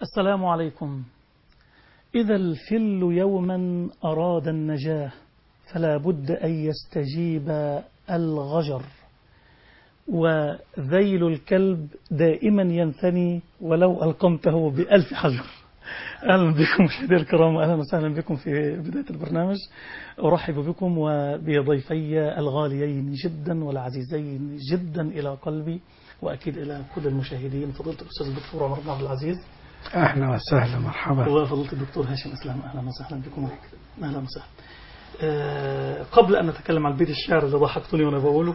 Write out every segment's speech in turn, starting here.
السلام عليكم إذا الفل يوما أراد النجاة فلا بد أن يستجيب الغجر وذيل الكلب دائما ينثني ولو ألقمته بألف حجر أهلا بكم مشاهدي الكرام أهلا وسهلا بكم في بداية البرنامج أرحب بكم وبضيفي الغاليين جدا والعزيزين جدا إلى قلبي وأكيد إلى كل المشاهدين فضيلة الأستاذ الدكتور عمر بن عبد العزيز أهلا وسهلا مرحبا وفضيلة الدكتور هاشم إسلام أهلا وسهلا بكم أهلا وسهلا أه قبل أن نتكلم عن بيت الشعر اللي ضحكتوني وأنا بقوله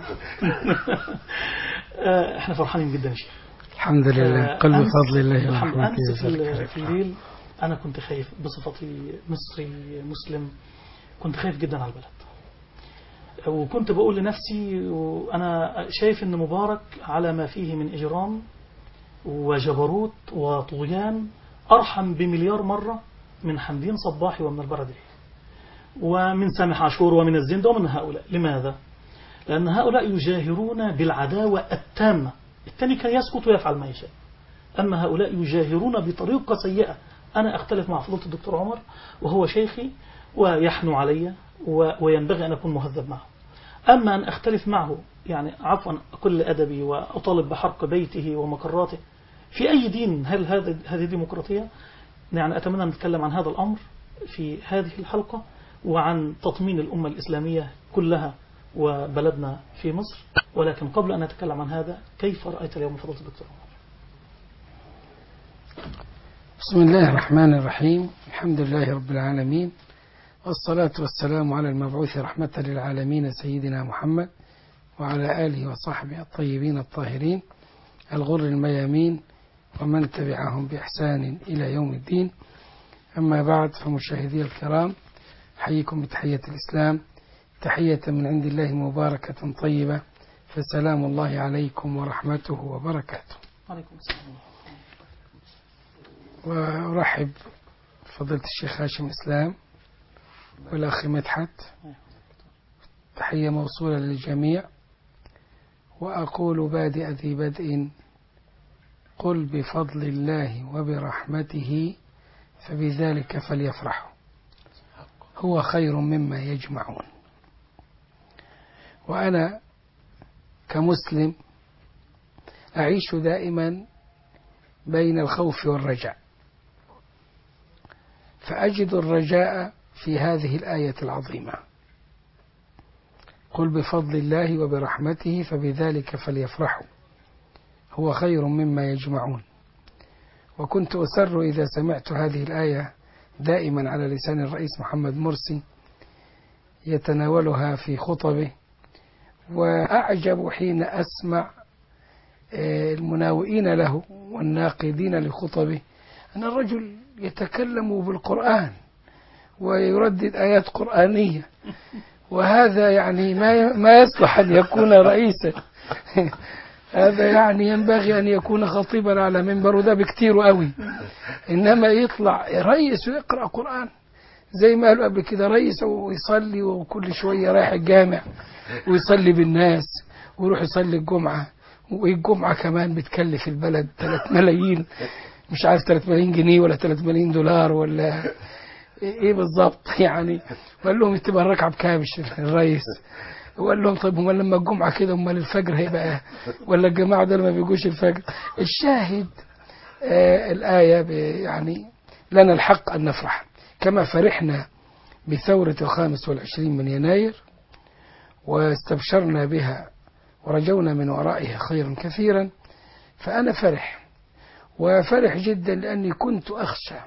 أه احنا فرحانين جدا يا شيخ الحمد لله أه قلب أمس فضل الله الحمد ورحمته أمس في, ال- وبركاته. في الليل أنا كنت خايف بصفتي مصري مسلم كنت خايف جدا على البلد وكنت بقول لنفسي وأنا شايف أن مبارك على ما فيه من إجرام وجبروت وطغيان أرحم بمليار مرة من حمدين صباحي ومن البردعي ومن سامح عاشور ومن الزند ومن هؤلاء لماذا؟ لأن هؤلاء يجاهرون بالعداوة التامة الثاني كان يسكت ويفعل ما يشاء أما هؤلاء يجاهرون بطريقة سيئة أنا أختلف مع فضيلة الدكتور عمر وهو شيخي ويحنو علي و- وينبغي أن أكون مهذب معه أما أن أختلف معه يعني عفوا كل أدبي وأطالب بحرق بيته ومقراته في أي دين هل هذا هذه ديمقراطية؟ يعني أتمنى أن نتكلم عن هذا الأمر في هذه الحلقة وعن تطمين الأمة الإسلامية كلها وبلدنا في مصر ولكن قبل أن نتكلم عن هذا كيف رأيت اليوم فضيلة الدكتور عمر؟ بسم الله الرحمن الرحيم الحمد لله رب العالمين والصلاة والسلام على المبعوث رحمة للعالمين سيدنا محمد وعلى آله وصحبه الطيبين الطاهرين الغر الميامين ومن تبعهم بإحسان إلى يوم الدين أما بعد فمشاهدي الكرام أحييكم بتحية الإسلام تحية من عند الله مباركة طيبة فسلام الله عليكم ورحمته وبركاته عليكم السلام وأرحب فضيلة الشيخ هاشم إسلام والأخ مدحت تحية موصولة للجميع وأقول بادئ ذي بدء قل بفضل الله وبرحمته فبذلك فليفرحوا هو خير مما يجمعون وأنا كمسلم أعيش دائما بين الخوف والرجاء فأجد الرجاء في هذه الآية العظيمة قل بفضل الله وبرحمته فبذلك فليفرحوا هو خير مما يجمعون وكنت أسر إذا سمعت هذه الآية دائما على لسان الرئيس محمد مرسي يتناولها في خطبه وأعجب حين أسمع آه، المناوئين له والناقدين لخطبه أن الرجل يتكلم بالقرآن ويردد آيات قرآنية وهذا يعني ما ما يصلح أن يكون رئيسا هذا يعني ينبغي أن يكون خطيبا على منبر وده بكتير قوي إنما يطلع رئيس ويقرأ قرآن زي ما قالوا قبل كده رئيس ويصلي وكل شوية رايح الجامع ويصلي بالناس ويروح يصلي الجمعة والجمعة كمان بتكلف البلد 3 ملايين مش عارف 3 ملايين جنيه ولا 3 ملايين دولار ولا ايه بالظبط يعني وقال لهم تبقى الركعه بكام الرئيس وقال لهم طيب امال لما الجمعه كده امال الفجر هيبقى إيه؟ ولا الجماعه دول ما بيجوش الفجر الشاهد آه الايه ب- يعني لنا الحق ان نفرح كما فرحنا بثوره الخامس والعشرين من يناير واستبشرنا بها ورجونا من ورائها خيرا كثيرا فانا فرح وفرح جدا لاني كنت اخشى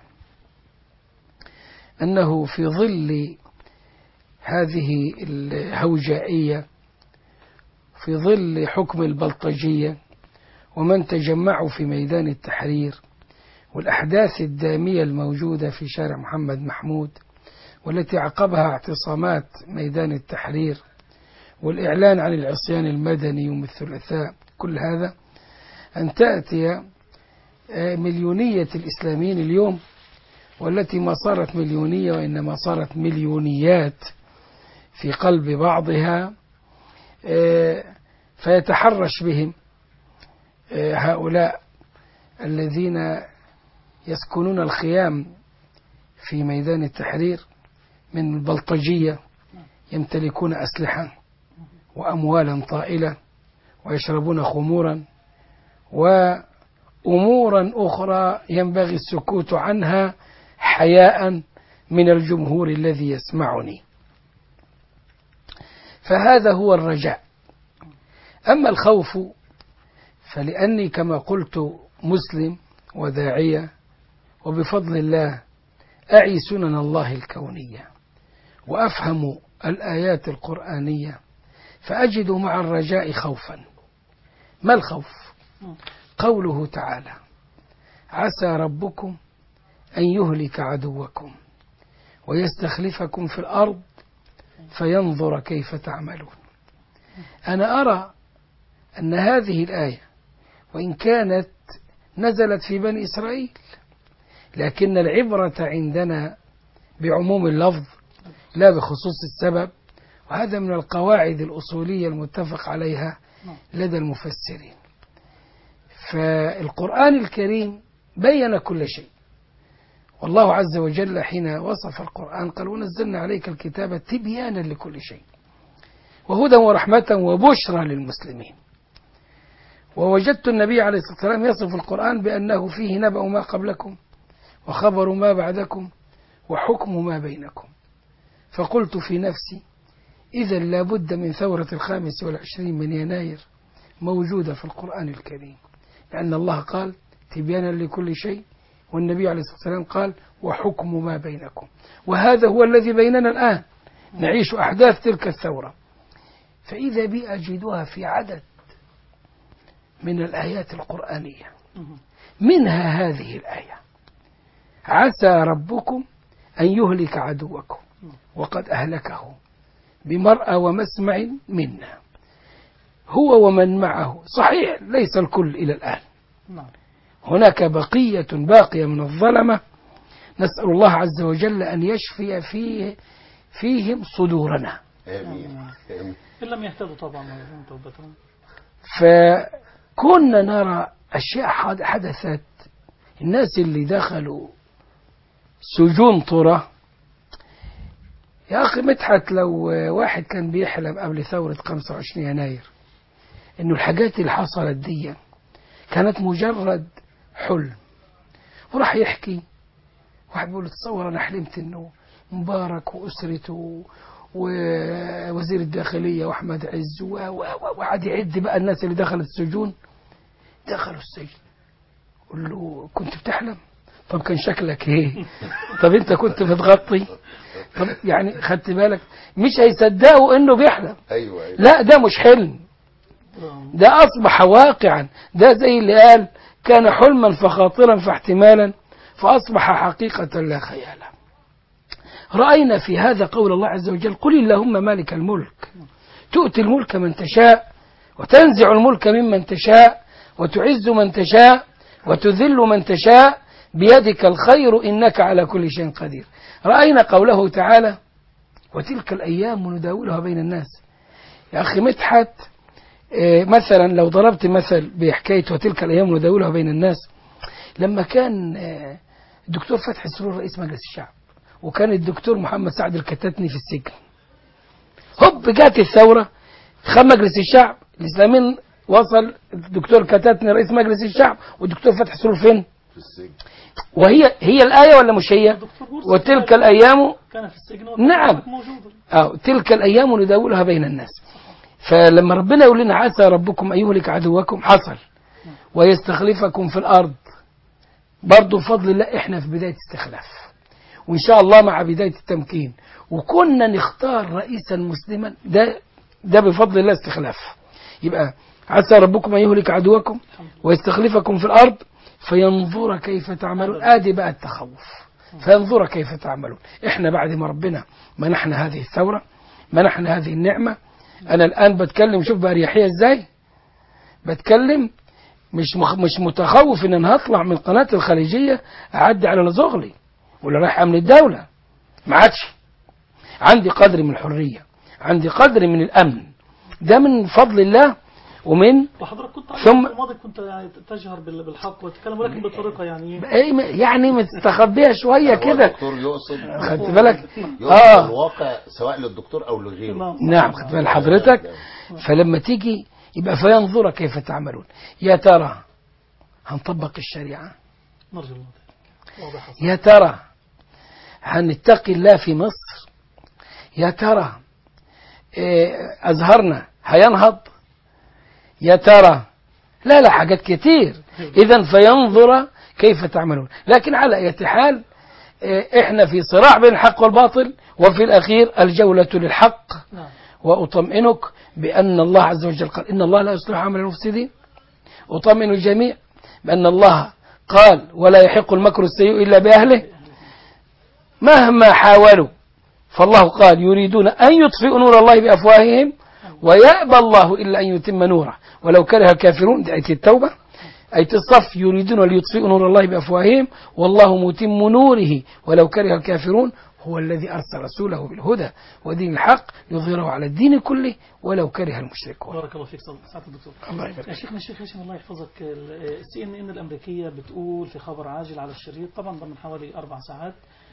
أنه في ظل هذه الهوجائية في ظل حكم البلطجية ومن تجمعوا في ميدان التحرير والأحداث الدامية الموجودة في شارع محمد محمود والتي عقبها اعتصامات ميدان التحرير والإعلان عن العصيان المدني يوم الثلاثاء كل هذا أن تأتي آه، مليونية الإسلاميين اليوم والتي ما صارت مليونية وإنما صارت مليونيات في قلب بعضها آه، فيتحرش بهم آه، هؤلاء الذين يسكنون الخيام في ميدان التحرير من البلطجية يمتلكون أسلحة وأموالا طائلة ويشربون خمورا وأمورا أخرى ينبغي السكوت عنها حياء من الجمهور الذي يسمعني فهذا هو الرجاء أما الخوف فلأني كما قلت مسلم وداعية وبفضل الله أعي سنن الله الكونية وأفهم الآيات القرآنية فأجد مع الرجاء خوفا ما الخوف قوله تعالى عسى ربكم أن يهلك عدوكم ويستخلفكم في الأرض فينظر كيف تعملون أنا أرى أن هذه الآية وإن كانت نزلت في بني إسرائيل لكن العبرة عندنا بعموم اللفظ لا بخصوص السبب وهذا من القواعد الأصولية المتفق عليها لدى المفسرين فالقرآن الكريم بين كل شيء والله عز وجل حين وصف القرآن قال ونزلنا عليك الكتاب تبيانا لكل شيء وهدى ورحمة وبشرى للمسلمين ووجدت النبي عليه الصلاة والسلام يصف القرآن بأنه فيه نبأ ما قبلكم وخبر ما بعدكم وحكم ما بينكم فقلت في نفسي إذا لابد من ثورة الخامس والعشرين من يناير موجودة في القرآن الكريم لأن الله قال تبيانا لكل شيء والنبي عليه الصلاة والسلام قال وحكم ما بينكم وهذا هو الذي بيننا الآن نعيش أحداث تلك الثورة فإذا بي أجدها في عدد من الآيات القرآنية منها هذه الآية عسى ربكم أن يهلك عدوكم وقد أهلكه بمرأى ومسمع منا هو ومن معه صحيح ليس الكل إلى الآن نعم هناك بقية باقية من الظلمة نسأل الله عز وجل أن يشفي فيه فيهم صدورنا آمين آمين إن لم يهتدوا طبعا ويرجون توبتهم فكنا نرى أشياء حد- حدثت الناس اللي دخلوا سجون طرة يا أخي مدحت لو واحد كان بيحلم قبل ثورة 25 يناير إنه الحاجات اللي حصلت دي كانت مجرد حلم وراح يحكي واحد بيقول تصور أنا حلمت إنه مبارك وأسرته ووزير الداخلية وأحمد عز و- و- و- وقعد يعد بقى الناس اللي دخلت السجون دخلوا السجن قول له كنت بتحلم طب كان شكلك ايه طب انت كنت متغطي طب يعني خدت بالك مش هيصدقوا انه بيحلم ايوه ايوه لا ده مش حلم ده أصبح واقعا ده زي اللي قال كان حلما فخاطرا فاحتمالا فأصبح حقيقة لا خيالا رأينا في هذا قول الله عز وجل قل اللهم مالك الملك تؤتي الملك من تشاء وتنزع الملك ممن تشاء وتعز من تشاء وتذل من تشاء بيدك الخير إنك على كل شيء قدير رأينا قوله تعالى وتلك الأيام نداولها بين الناس يا أخي مدحت آه، مثلا لو ضربت مثل بحكاية وتلك الأيام نداولها بين الناس لما كان آه، الدكتور فتحي سرور رئيس مجلس الشعب وكان الدكتور محمد سعد الكتاتني في السجن هوب جات الثورة خد مجلس الشعب الإسلاميين وصل الدكتور كتاتني رئيس مجلس الشعب والدكتور فتحي سرور فين في السجن وهي هي الآية ولا مش هي دكتور مرسي وتلك الأيام كان في السجن نعم. موجود أو تلك الأيام نداولها بين الناس فلما ربنا يقول لنا عسى ربكم أن يهلك عدوكم حصل ويستخلفكم في الأرض برضو بفضل الله إحنا في بداية استخلاف وإن شاء الله مع بداية التمكين وكنا نختار رئيسا مسلما ده ده بفضل الله استخلاف يبقى عسى ربكم أن يهلك عدوكم ويستخلفكم في الأرض فينظر كيف تعملون آدي بقى التخوف فينظر كيف تعملون احنا بعد ما ربنا منحنا هذه الثورة منحنا هذه النعمة انا الان بتكلم شوف بأريحية ازاي بتكلم مش مخ مش متخوف ان انا هطلع من قناة الخليجية اعدي على لزغلي ولا رايح امن الدولة ما عادش عندي قدر من الحرية عندي قدر من الامن ده من فضل الله ومن وحضرتك كنت ثم- في الماضي كنت يعني تجهر بال- بالحق وتتكلم ولكن بطريقه يعني إيه م- يعني مستخبيها شويه هو كده الدكتور يقصد خدت بالك يقصد اه الواقع سواء للدكتور او لغيره نعم. نعم خدت بال حضرتك فلما تيجي يبقى فينظر كيف تعملون يا ترى هنطبق الشريعه نرجو الله ذلك. واضح يا ترى هنتقي الله في مصر يا ترى إيه، أزهرنا هينهض يا ترى لا لا حاجات كتير إذا فينظر كيف تعملون لكن على أي حال إيه، إحنا في صراع بين الحق والباطل وفي الأخير الجولة للحق نعم وأطمئنك بأن الله عز وجل قال إن الله لا يصلح عمل المفسدين أطمئن الجميع بأن الله قال ولا يحق المكر السيء إلا بأهله مهما حاولوا فالله قال يريدون أن يطفئوا نور الله بأفواههم ويأبى الله إلا أن يتم نوره ولو كره الكافرون دي آية التوبة آية الصف يريدون ليطفئوا نور الله بأفواههم والله متم نوره ولو كره الكافرون هو الذي أرسل رسوله بالهدى ودين الحق يظهره على الدين كله ولو كره المشركون بارك الله فيك سعاده الدكتور الله يبارك يا شيخنا الشيخ هاشم الله يحفظك السي ان ان الامريكيه بتقول في خبر عاجل على الشريط طبعا ده من حوالي اربع ساعات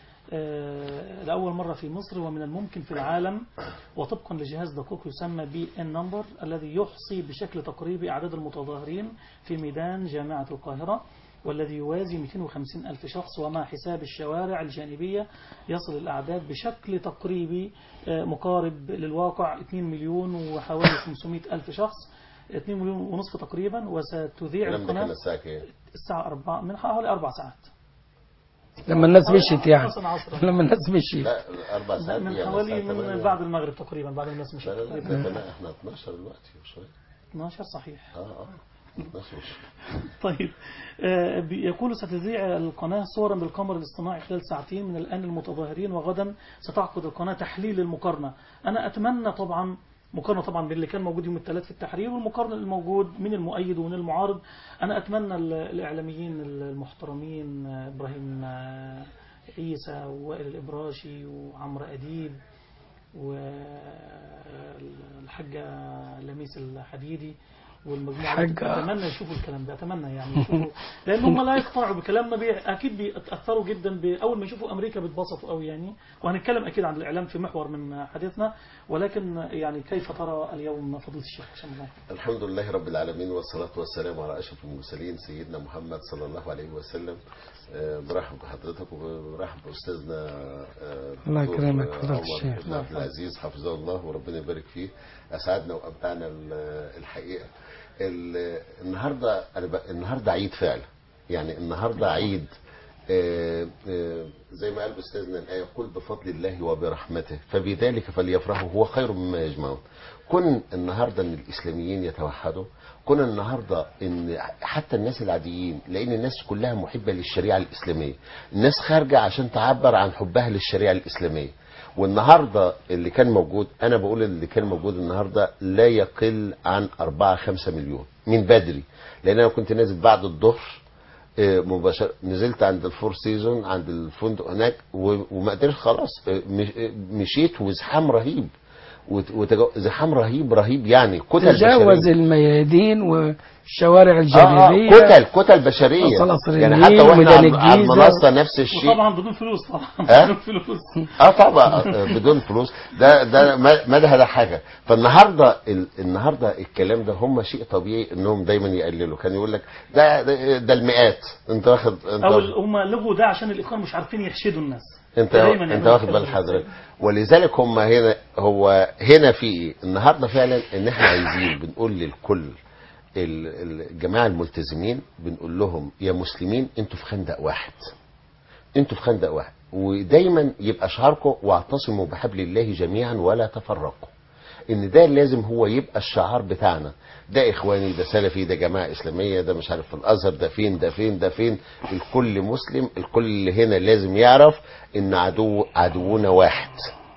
آه، لأول مرة في مصر ومن الممكن في العالم وطبقا لجهاز دقيق يسمى بي ان نمبر الذي يحصي بشكل تقريبي أعداد المتظاهرين في ميدان جامعة القاهرة والذي يوازي 250 ألف شخص ومع حساب الشوارع الجانبية يصل الأعداد بشكل تقريبي آه، مقارب للواقع 2 مليون وحوالي 500 ألف شخص 2 مليون ونصف تقريبا وستذيع الكلام ده كان القناة الساعه كام؟ الساعة 4 من حوالي أربع ساعات لما الناس مشيت يعني حسن عصرا. لما الناس مشيت لا اربع ساعات من دي يعني حوالي الساعة من 8. بعد المغرب تقريبا بعد الناس مشت لا لا لا تقريبا ده كنا احنا 12 دلوقتي وشويه 12 صحيح اه اه 12 وش. طيب آه، بي- يقول ستذيع القناة صورا بالقمر الاصطناعي خلال ساعتين من الآن المتظاهرين وغدا ستعقد القناة تحليل المقارنة أنا أتمنى طبعا مقارنة طبعا بين اللي كان موجود يوم الثلاث في التحرير والمقارنة الموجود من المؤيد ومن المعارض أنا أتمنى ال- الإعلاميين المحترمين آه، إبراهيم آه، عيسى ووائل الإبراشي وعمرو أديب والحاجة لميس الحديدي والمجموعة دي. حاجة. أتمنى يشوفوا الكلام ده أتمنى يعني يشوفوا لأن هم لا يقتنعوا بكلامنا بي أكيد بيتأثروا جدا بأول ما يشوفوا أمريكا بيتبسطوا قوي يعني وهنتكلم أكيد عن الإعلام في محور من حديثنا ولكن يعني كيف ترى اليوم فضيلة الشيخ هشام الله الحمد لله رب العالمين والصلاة والسلام على أشرف المرسلين سيدنا محمد صلى الله عليه وسلم آه، برحب بحضرتك وبرحب بأستاذنا آه، الله دكتور، يكرمك، آه، فضيلة عمر الشيخ. بن عبد العزيز حفظه الله وربنا يبارك فيه أسعدنا وأمتعنا ال- الحقيقة ال- النهاردة أنا ب- النهاردة عيد فعلا يعني النهاردة عيد آه، آه، زي ما قال أستاذنا الآية قل بفضل الله وبرحمته فبذلك فليفرحوا هو خير مما يجمعون كن النهاردة أن الإسلاميين يتوحدوا كن النهاردة أن حتى الناس العاديين لأن الناس كلها محبة للشريعة الإسلامية الناس خارجة عشان تعبر عن حبها للشريعة الإسلامية والنهاردة اللي كان موجود أنا بقول اللي كان موجود النهاردة لا يقل عن أربعة خمسة مليون من بدري لأن أنا كنت نازل بعد الظهر آه، مباشرة نزلت عند الفور سيزون عند الفندق هناك و- وما قدرتش خلاص آه، مش- آه، مشيت وزحام رهيب وت- وتجا- زحام رهيب رهيب يعني كتل تجاوز بشرية. الميادين والشوارع اه الجانبية اه كتل كتل بشريه وصل يعني النيل حتى واحنا وميدان على على الجيزة. المنصه نفس الشيء وطبعا بدون فلوس طبعا ها؟ بدون فلوس اه طبعا آه، بدون فلوس ده ده ما ما ده ده حاجه فالنهارده ال- النهارده الكلام ده هم شيء طبيعي انهم دايما يقللوا كان يقول لك ده ده, ده المئات انت واخد انت او واخد ال- هم لغوا ده عشان الاخوان مش عارفين يحشدوا الناس انت دايما انت يعملوا واخد كده. بال حضرتك ولذلك هم هنا هو هنا في ايه النهارده فعلا ان احنا عايزين بنقول للكل ال- ال- الجماعه الملتزمين بنقول لهم يا مسلمين انتوا في خندق واحد انتوا في خندق واحد ودايما يبقى شعاركم واعتصموا بحبل الله جميعا ولا تفرقوا ان ده لازم هو يبقى الشعار بتاعنا ده اخواني ده سلفي ده جماعه اسلاميه ده مش عارف في الازهر ده فين ده فين ده فين الكل مسلم الكل هنا لازم يعرف ان عدو عدونا واحد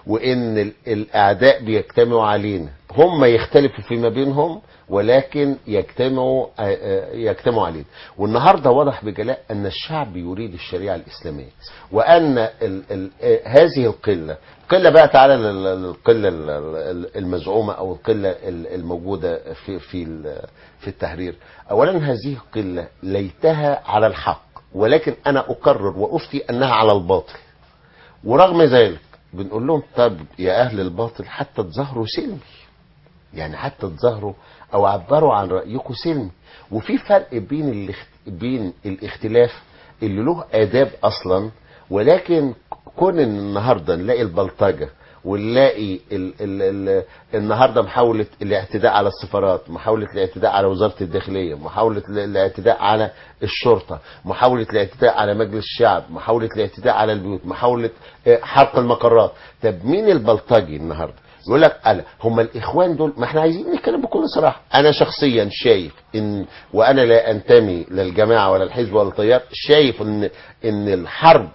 وان ال- الاعداء بيجتمعوا علينا هم يختلفوا فيما بينهم ولكن يجتمعوا آه، آه، يجتمعوا علينا والنهارده واضح بجلاء ان الشعب يريد الشريعه الاسلاميه وان ال ال آه، هذه القله قله بقى تعالى لل- للقله ال- ال- المزعومه او القله ال- الموجوده في في ال- في التحرير اولا هذه القله ليتها على الحق ولكن انا اقرر وافتي انها على الباطل ورغم ذلك بنقول لهم طب يا اهل الباطل حتى تظاهروا سلمي يعني حتى تظاهروا او عبروا عن رايكم سلمي وفي فرق بين الاخت... بين الاختلاف اللي له اداب اصلا ولكن كون ان النهارده نلاقي البلطجه ونلاقي ال... ال... ال... النهارده محاوله الاعتداء على السفارات محاوله الاعتداء على وزاره الداخليه محاوله ال- الاعتداء على الشرطه محاوله الاعتداء على مجلس الشعب محاوله الاعتداء على البيوت محاوله آه، حرق المقرات طب مين البلطجي النهارده يقول لك انا هم الاخوان دول ما احنا عايزين نتكلم بكل صراحه انا شخصيا شايف ان وانا لا انتمي للجماعه ولا الحزب ولا التيار شايف ان ان الحرب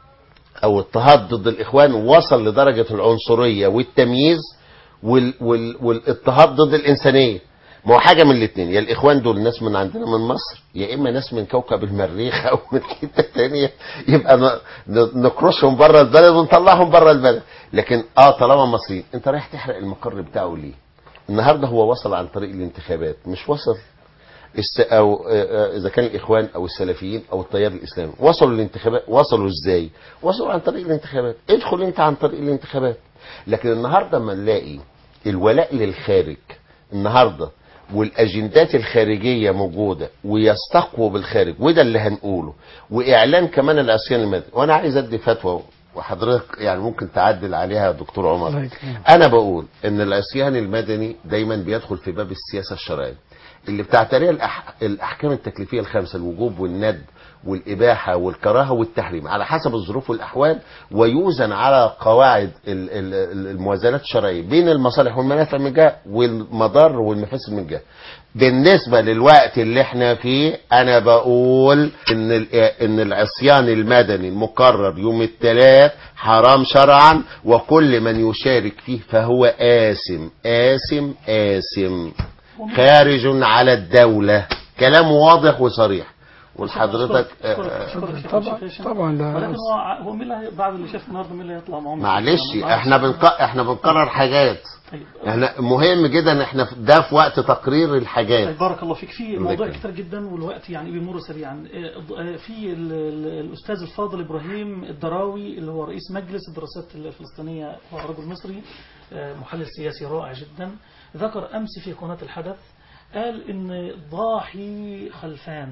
او اضطهاد ضد الاخوان وصل لدرجه العنصريه والتمييز وال وال والاضطهاد ضد الانسانيه ما هو حاجه من الاثنين يا الاخوان دول ناس من عندنا من مصر يا اما ناس من كوكب المريخ او من حته ثانيه يبقى ن- ن- نكرشهم بره البلد ونطلعهم بره البلد لكن اه طالما مصريين انت رايح تحرق المقر بتاعه ليه النهارده هو وصل عن طريق الانتخابات مش وصل الس... او آه، آه، اذا كان الاخوان او السلفيين او التيار الاسلامي وصلوا للانتخابات وصلوا ازاي وصلوا عن طريق الانتخابات ادخل انت عن طريق الانتخابات لكن النهارده ما نلاقي الولاء للخارج النهارده والاجندات الخارجيه موجوده ويستقووا بالخارج وده اللي هنقوله واعلان كمان العصيان المدني وانا عايز ادي فتوى وحضرتك يعني ممكن تعدل عليها يا دكتور الله عمر يكرمك. انا بقول ان العصيان المدني دايما بيدخل في باب السياسه الشرعيه اللي بتعتريها الأح... الاحكام التكليفيه الخمسه الوجوب والند والاباحه والكراهه والتحريم على حسب الظروف والاحوال ويوزن على قواعد ال- ال- ال- الموازنات الشرعيه بين المصالح والمنافع من جهه والمضار والمفاسد من جهه بالنسبه للوقت اللي احنا فيه انا بقول ان ال- ان العصيان المدني المقرر يوم الثلاث حرام شرعا وكل من يشارك فيه فهو آثم آثم آثم خارج على الدولة كلام واضح وصريح ولحضرتك أشكرك- أشكرك- أشكرك شيخ طبعا هشام. طبعا لا ولكن هو ع- هو مين اللي هي- بعد اللي شاف النهارده مين اللي هيطلع معاهم معلش معلش. احنا بنق... احنا بنقرر حاجات طيب. احنا مهم جدا احنا في- ده في وقت تقرير الحاجات طيب بارك الله فيك في الله مواضيع يكرمك. كتير جدا والوقت يعني بيمر سريعا آه، آه، في ال- ال- الاستاذ الفاضل ابراهيم الدراوي اللي هو رئيس مجلس الدراسات الفلسطينيه هو رجل مصري آه، محلل سياسي رائع جدا ذكر امس في قناه الحدث قال ان ضاحي خلفان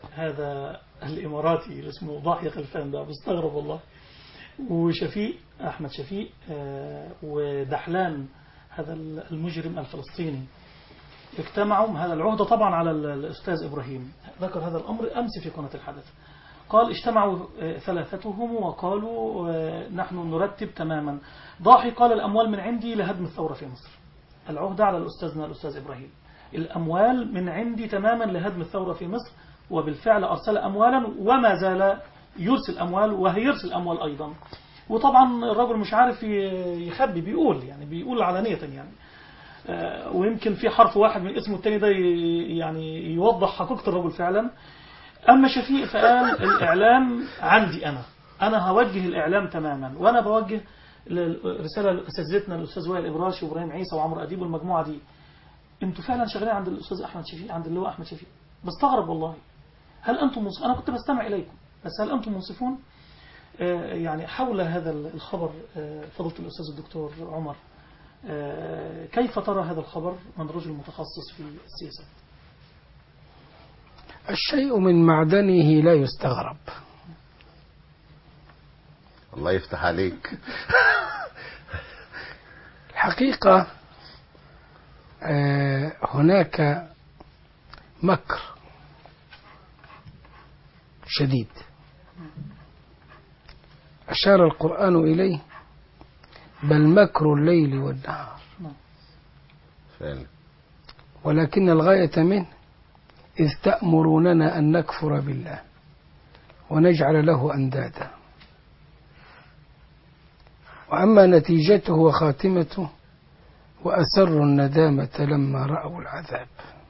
هذا الاماراتي اللي اسمه ضاحي خلفان ده مستغرب والله وشفيق احمد شفيق آه، ودحلان هذا المجرم الفلسطيني اجتمعوا هذا العهدة طبعا على ال- الأستاذ إبراهيم ذكر هذا الأمر أمس في قناة الحدث قال اجتمعوا آه، ثلاثتهم وقالوا آه، نحن نرتب تماما ضاحي قال الأموال من عندي لهدم الثورة في مصر العهدة على الأستاذنا الأستاذ إبراهيم الأموال من عندي تماما لهدم الثورة في مصر وبالفعل أرسل أموالا وما زال يرسل أموال وهيرسل أموال أيضا وطبعا الرجل مش عارف ي- يخبي بيقول يعني بيقول علانية يعني آه، ويمكن في حرف واحد من اسمه التاني ده ي- يعني يوضح حقيقة الرجل فعلا أما شفيق فقال الإعلام عندي أنا أنا هوجه الإعلام تماما وأنا بوجه ل- رسالة لأساتذتنا الأستاذ وائل إبراشي وإبراهيم عيسى وعمرو أديب والمجموعة دي أنتوا فعلا شغالين عند الأستاذ أحمد شفيق عند اللواء أحمد شفيق بستغرب والله هل أنتم منصفون أنا كنت بستمع إليكم بس هل أنتم منصفون آه، يعني حول هذا الخبر آه، فضيلة الأستاذ الدكتور عمر آه، كيف ترى هذا الخبر من رجل متخصص في السياسة الشيء من معدنه لا يستغرب الله يفتح عليك الحقيقة آه، هناك مكر شديد أشار القرآن إليه بل مكر الليل والنهار فعلا ولكن الغاية منه إذ تأمروننا أن نكفر بالله ونجعل له أندادا وأما نتيجته وخاتمته وأسروا الندامة لما رأوا العذاب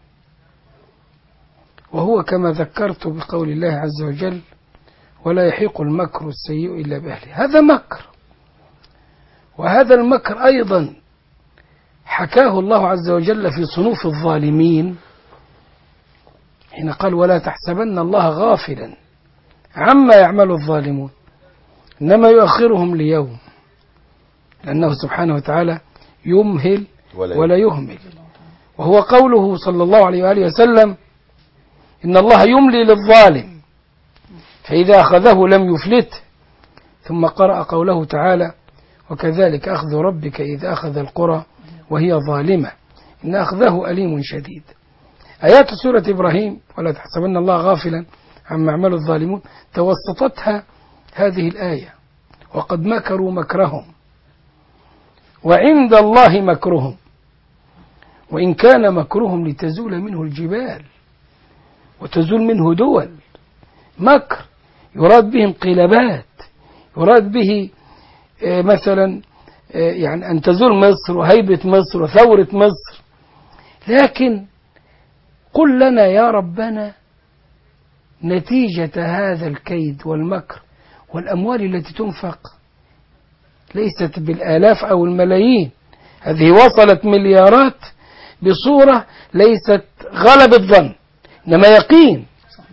وهو كما ذكرت بقول الله عز وجل ولا يحيق المكر السيء إلا بأهله هذا مكر وهذا المكر أيضا حكاه الله عز وجل في صنوف الظالمين حين قال ولا تحسبن الله غافلا عما يعمل الظالمون إنما يؤخرهم ليوم لأنه سبحانه وتعالى يمهل ولا, ولا يهمل وهو قوله صلى الله عليه وآله وسلم إن الله يملي للظالم فإذا أخذه لم يفلته ثم قرأ قوله تعالى وكذلك أخذ ربك إذا أخذ القرى وهي ظالمة إن أخذه أليم شديد آيات سورة إبراهيم ولا تحسبن الله غافلا عما يعمل الظالمون توسطتها هذه الآية وقد مكروا مكرهم وعند الله مكرهم وإن كان مكرهم لتزول منه الجبال وتزول منه دول مكر يراد به انقلابات يراد به آه، مثلا آه، يعني أن تزول مصر وهيبة مصر وثورة مصر لكن قل لنا يا ربنا نتيجة هذا الكيد والمكر والأموال التي تنفق ليست بالآلاف أو الملايين هذه وصلت مليارات بصورة ليست غلب الظن إنما يقين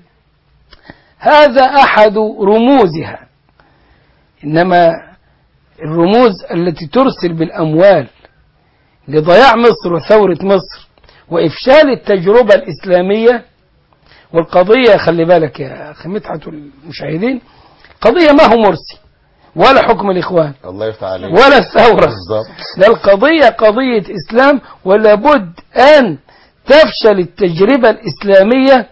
هذا أحد رموزها إنما الرموز التي ترسل بالأموال لضياع مصر وثورة مصر وإفشال التجربة الإسلامية والقضية خلي بالك يا أخي مدحت والمشاهدين قضية ما هو مرسي ولا حكم الإخوان الله يفتح عليك ولا الثورة بالظبط لا القضية قضية إسلام ولا بد أن تفشل التجربة الإسلامية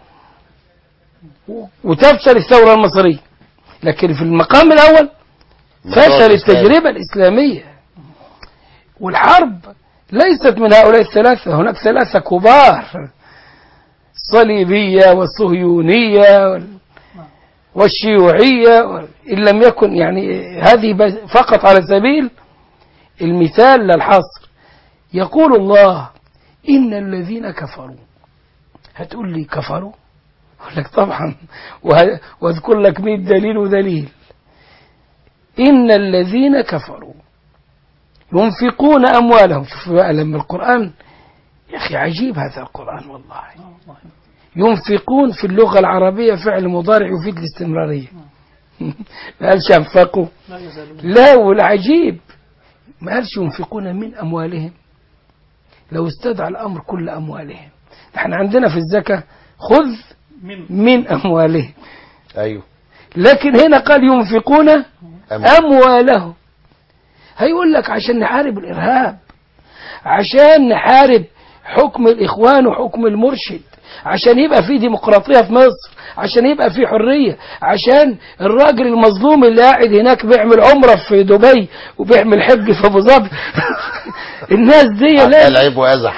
وتفشل الثورة المصرية لكن في المقام الأول فشل التجربة الإسلامية والحرب ليست من هؤلاء الثلاثة هناك ثلاثة كبار الصليبية والصهيونية وال- والشيوعية وال- إن لم يكن يعني هذه بس- فقط على سبيل المثال للحصر يقول الله إن الذين كفروا هتقول لي كفروا أقول لك طبعا وه- واذكر لك مئة دليل ودليل إن الذين كفروا ينفقون أموالهم شوف بقى لما القرآن يا أخي عجيب هذا القرآن والله ينفقون في اللغة العربية فعل مضارع يفيد الاستمرارية ما قالش ينفقوا لا يزالون لا والعجيب ما قالش ينفقون من أموالهم لو استدعى الأمر كل أموالهم احنا عندنا في الزكاة خذ من من أموالهم ايوه لكن هنا قال ينفقون أم... أموالهم هيقول لك عشان نحارب الإرهاب عشان نحارب حكم الإخوان وحكم المرشد عشان يبقى في ديمقراطية في مصر عشان يبقى في حرية عشان الراجل المظلوم اللي قاعد هناك بيعمل عمرة في دبي وبيعمل حج في أبو ظبي الناس دي لا العيب وازح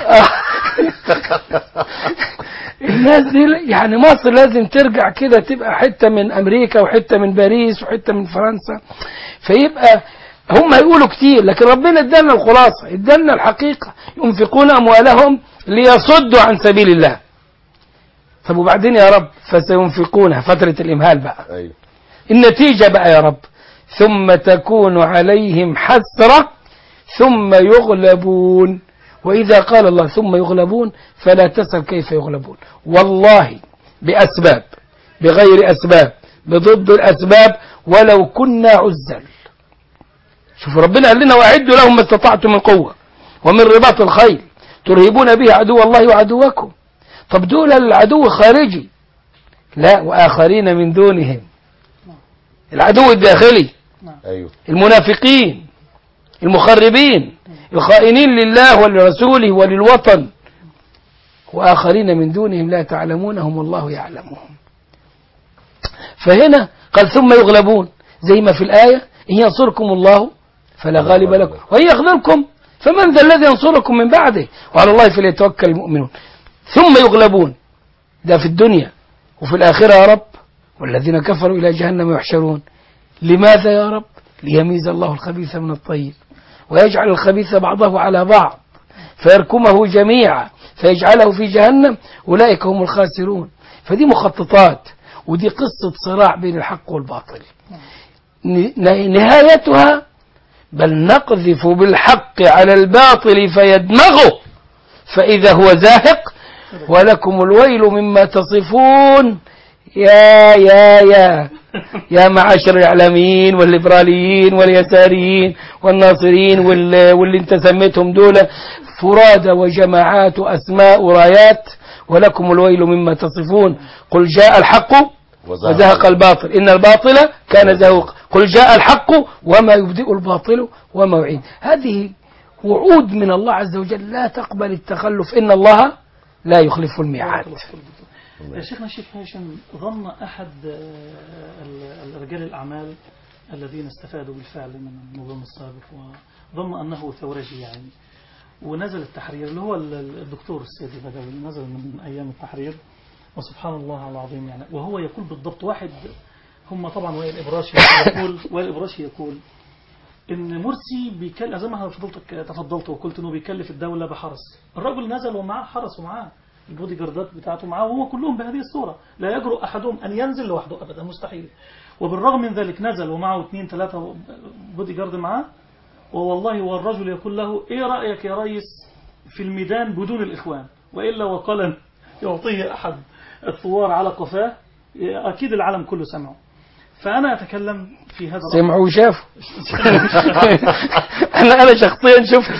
الناس دي يعني مصر لازم ترجع كده تبقى حتة من أمريكا وحتة من باريس وحتة من فرنسا فيبقى هم يقولوا كتير لكن ربنا ادانا الخلاصة ادانا الحقيقة ينفقون أموالهم ليصدوا عن سبيل الله طب وبعدين يا رب فسينفقونها فترة الإمهال بقى ايوه النتيجة بقى يا رب ثم تكون عليهم حسرة ثم يغلبون وإذا قال الله ثم يغلبون فلا تسأل كيف يغلبون والله بأسباب بغير أسباب بضد الأسباب ولو كنا عزل شوف ربنا قال لنا وأعدوا لهم ما استطعتم من قوة ومن رباط الخيل ترهبون به عدو الله وعدوكم طب دول العدو خارجي لا وآخرين من دونهم العدو الداخلي ايوه المنافقين المخربين الخائنين لله ولرسوله وللوطن وآخرين من دونهم لا تعلمونهم والله يعلمهم فهنا قال ثم يغلبون زي ما في الآية إن ينصركم الله فلا غالب لكم وإن يخذلكم فمن ذا الذي ينصركم من بعده وعلى الله فليتوكل المؤمنون ثم يغلبون ده في الدنيا وفي الآخرة يا رب والذين كفروا إلى جهنم يحشرون لماذا يا رب ليميز الله الخبيث من الطيب ويجعل الخبيث بعضه على بعض فيركمه جميعا فيجعله في جهنم أولئك هم الخاسرون فدي مخططات ودي قصة صراع بين الحق والباطل ن- نهايتها بل نقذف بالحق على الباطل فيدمغه فإذا هو زاهق ولكم الويل مما تصفون يا يا يا يا معاشر الإعلاميين والليبراليين واليساريين والناصريين وال- واللي انت سميتهم دول فرادى وجماعات وأسماء ورايات ولكم الويل مما تصفون قل جاء الحق وزهق الباطل إن الباطل كان زهوقا قل جاء الحق وما يبدئ الباطل وما يعيد هذه وعود من الله عز وجل لا تقبل التخلف إن الله لا يخلف الميعاد يا شيخنا الشيخ هاشم ظن أحد آه، ال- رجال الأعمال الذين استفادوا بالفعل من النظام السابق وظن أنه ثورجي يعني ونزل التحرير اللي هو ال- ال- الدكتور السيدي بدوي نزل من أيام التحرير وسبحان الله العظيم يعني وهو يقول بالضبط واحد هم طبعا وائل إبراشي يقول وائل إبراشي يقول ان مرسي بيكلف زي ما فضلتك تفضلت وقلت انه بيكلف الدوله بحرس الرجل نزل ومعاه حرس ومعاه البودي جاردات بتاعته معاه وهو كلهم بهذه الصوره لا يجرؤ احدهم ان ينزل لوحده ابدا مستحيل وبالرغم من ذلك نزل ومعه اثنين ثلاثه بودي جارد معاه ووالله والرجل يقول له ايه رايك يا ريس في الميدان بدون الاخوان والا وقال يعطيه احد الثوار على قفاه اكيد العالم كله سمعه فانا اتكلم في هذا الأمر. سمعوا وشافوا أنا أنا شخصيا شفت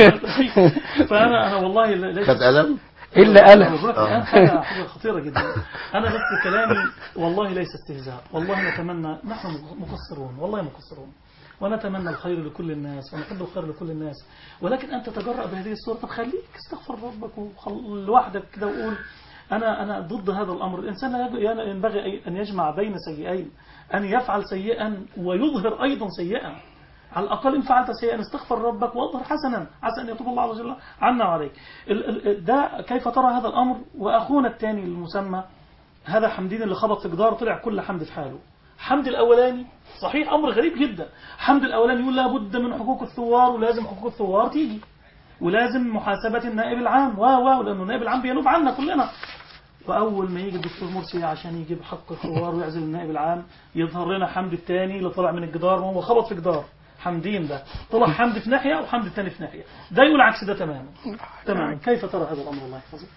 فانا انا والله ليس خد قلم إلا أنا بقولك الآن حاجة حاجة خطيرة جدا أنا بس كلامي والله ليس استهزاء والله نتمنى نحن مقصرون والله مقصرون ونتمنى الخير لكل الناس ونحب الخير لكل الناس ولكن أن تتجرأ بهذه الصورة طب خليك استغفر ربك وخل- لوحدك كده وقول أنا أنا ضد هذا الأمر الإنسان لا يج- ينبغي أي- أن يجمع بين سيئين أن يفعل سيئا ويظهر أيضا سيئا على الأقل إن فعلت سيئا استغفر ربك واظهر حسنا عسى أن يتوب الله عز وجل عنا وعليك ال- ال- ده كيف ترى هذا الأمر وأخونا الثاني المسمى هذا حمدين اللي خبط في جدار طلع كل حمد في حاله حمد الأولاني صحيح أمر غريب جدا حمد الأولاني يقول لابد من حقوق الثوار ولازم حقوق الثوار تيجي ولازم محاسبة النائب العام و و لأنه النائب العام بينوب عنا كلنا وأول ما يجي الدكتور مرسي عشان يجيب حق الثوار ويعزل النائب العام يظهر لنا حمد الثاني اللي طلع من الجدار وهو خبط في جدار حمدين ده طلع حمد في ناحية وحمد الثاني في ناحية ده يقول عكس ده تماما تماما كيف ترى هذا الأمر الله يحفظك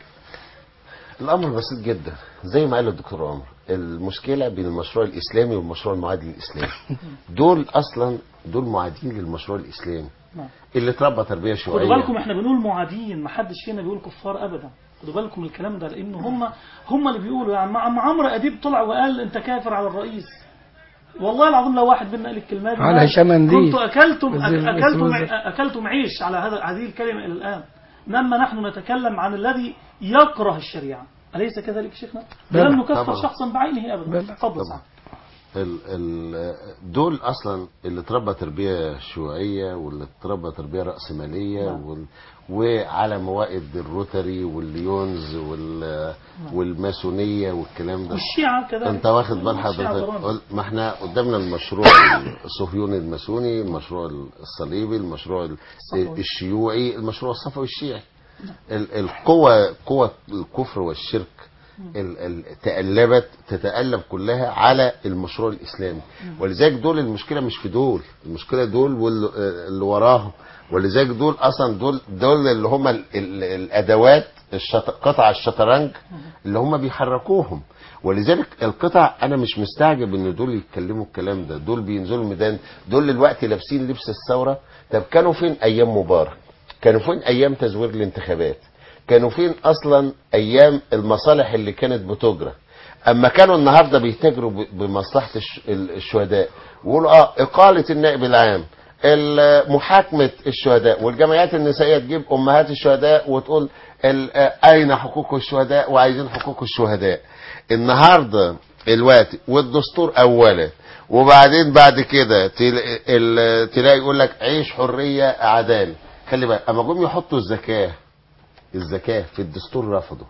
الامر بسيط جدا زي ما قال الدكتور عمر المشكله بين المشروع الاسلامي والمشروع المعادي للاسلام دول اصلا دول معادين للمشروع الاسلامي نعم. اللي اتربى تربيه خدوا شيوعيه بالكم احنا بنقول معادين ما حدش فينا بيقول كفار ابدا خدوا بالكم من الكلام ده لان هم هم اللي بيقولوا يعني مع مع عمرو اديب طلع وقال انت كافر على الرئيس والله العظيم لو واحد منا قال الكلمات دي على شمنديل. كنتوا اكلتم وزير- اكلتم وزير- اكلتم عيش على هذا هذه الكلمه الى الان لما نحن نتكلم عن الذي يكره الشريعه اليس كذلك شيخنا؟ بلى. لم نكفر طبعا. شخصا بعينه ابدا بلى. تفضل طبعا. سعد ال ال دول اصلا اللي اتربى تربيه شيوعيه واللي اتربى تربيه راسماليه نعم. وال وعلى موائد الروتري والليونز وال والماسونيه والكلام ده والشيعه كذلك انت واخد بال الشيعة حضرتك برامج. قل- ما احنا قدامنا المشروع الصهيوني الماسوني المشروع الصليبي المشروع ال- الصفوي. الشيوعي المشروع الصفوي الشيعي ال- القوى قوى الكفر والشرك ال- ال- تألبت تتألب كلها على المشروع الإسلامي ولذلك دول المشكلة مش في دول المشكلة دول واللي اللي وراهم ولذلك دول أصلا دول دول اللي هم ال- ال- الأدوات الشط... قطع الشطرنج اللي هم بيحركوهم ولذلك القطع انا مش مستعجب ان دول يتكلموا الكلام ده دول بينزلوا الميدان دول دلوقتي لابسين لبس الثوره طب كانوا فين ايام مبارك كانوا فين ايام تزوير الانتخابات كانوا فين اصلا ايام المصالح اللي كانت بتجرى اما كانوا النهارده بيتاجروا ب- بمصلحه الش- ال- الشهداء ويقولوا اه اقاله النائب العام ال- محاكمه الشهداء والجمعيات النسائيه تجيب امهات الشهداء وتقول ال- آه، اين حقوق الشهداء وعايزين حقوق الشهداء النهارده الوقت والدستور اولا وبعدين بعد كده تل- ال- تلاقي يقول لك عيش حريه عداله خلي بالك اما جم يحطوا الزكاه الزكاه في الدستور رفضوا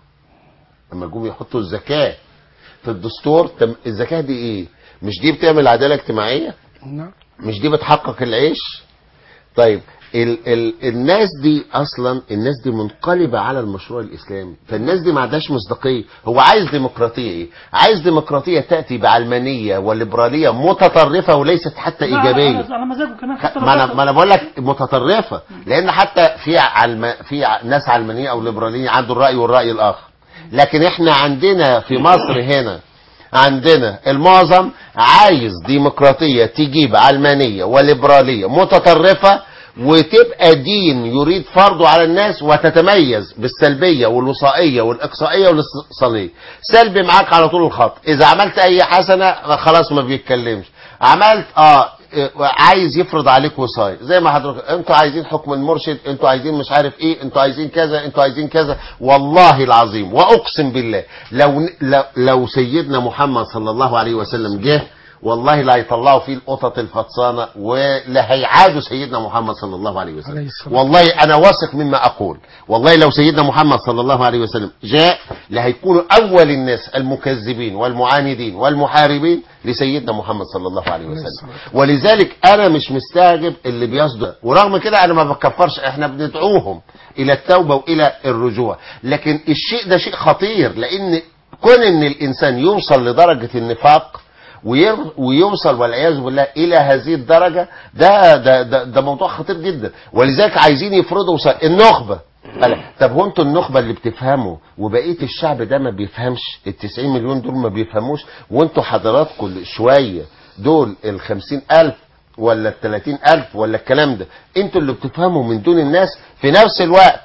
اما جم يحطوا الزكاه في الدستور طب الزكاه دي ايه مش دي بتعمل عداله اجتماعيه نعم مش دي بتحقق العيش طيب ال ال الناس دي اصلا الناس دي منقلبه على المشروع الاسلامي فالناس دي ما عندهاش مصداقيه هو عايز ديمقراطيه ايه عايز ديمقراطيه تاتي بعلمانيه وليبراليه متطرفه وليست حتى لا، ايجابيه على على مزاجه كمان حتى لو ما انا كان- ما انا بقول لك متطرفه لان حتى في علم في ع- ناس علمانيه او ليبراليين عنده الراي والراي الاخر لكن احنا عندنا في مصر هنا عندنا المعظم عايز ديمقراطيه تجيب علمانيه وليبراليه متطرفه وتبقى دين يريد فرضه على الناس وتتميز بالسلبيه والوصائيه والاقصائيه والاستئصاليه سلبي معاك على طول الخط اذا عملت اي حسنه خلاص ما بيتكلمش عملت اه إيه، عايز يفرض عليك وصاية زي ما حضرتك انتوا عايزين حكم المرشد انتوا عايزين مش عارف ايه انتوا عايزين كذا انتوا عايزين كذا والله العظيم واقسم بالله لو لو, لو سيدنا محمد صلى الله عليه وسلم جه والله لا هيطلعوا فيه القطط الفطسانه ولا هيعادوا سيدنا محمد صلى الله عليه عليه وسلم الصلاة والله انا واثق مما اقول والله لو سيدنا محمد صلى الله عليه وسلم جاء لهيكونوا اول الناس المكذبين والمعاندين والمحاربين لسيدنا محمد صلى الله عليه وسلم ولذلك انا مش مستعجب اللي بيصدر ورغم كده انا ما بكفرش احنا بندعوهم الى التوبه والى الرجوع لكن الشيء ده شيء خطير لان كون ان الانسان يوصل لدرجه النفاق وير- ويوصل والعياذ بالله الى هذه الدرجه ده ده ده, ده موضوع خطير جدا ولذلك عايزين يفرضوا وص- النخبه قال طب هو انتوا النخبه اللي بتفهموا وبقيه الشعب ده ما بيفهمش ال 90 مليون دول ما بيفهموش وانتوا حضراتكم شويه دول ال 50000 ولا ال 30000 ولا الكلام ده انتوا اللي بتفهموا من دون الناس في نفس الوقت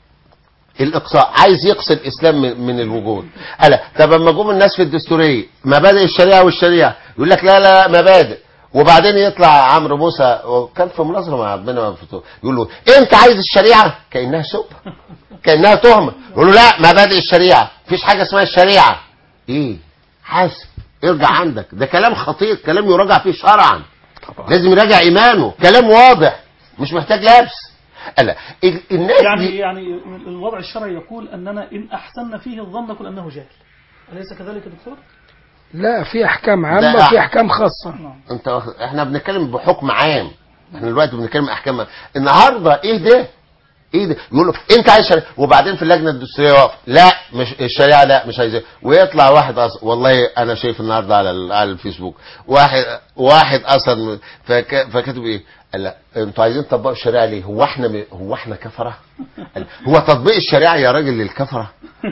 الاقصاء عايز يقصي الاسلام من, من الوجود الا طب اما جم الناس في الدستوريه مبادئ الشريعه والشريعه يقول لك لا لا لا مبادئ وبعدين يطلع عمرو موسى وكان في مناظره مع ربنا مفتوح يقول له انت عايز الشريعه كانها سب كانها تهمه يقول له لا مبادئ الشريعه مفيش حاجه اسمها الشريعه ايه حاسب ارجع عندك ده كلام خطير كلام يراجع فيه شرعا طبعا لازم يراجع ايمانه كلام واضح مش محتاج لبس لا ال- الناس يعني دي يعني الوضع الشرعي يقول اننا ان احسننا فيه الظن نقول انه جاهل اليس كذلك يا دكتور؟ لا في احكام ده عامه وفي احكام خاصه نعم انت واخد- احنا بنتكلم بحكم عام احنا دلوقتي بنتكلم احكام عام. النهارده ايه ده ايه ده يقول له انت عايز شريعه وبعدين في اللجنه الدستوريه واقف لا مش الشريعه لا مش عايزاه ويطلع واحد اصلا والله انا شايف النهارده على ال- على الفيسبوك واحد واحد اصلا فك فكاتب ايه قال لا انتوا عايزين تطبقوا الشريعه ليه هو احنا م- هو احنا كفره قال هو تطبيق الشريعه يا راجل للكفره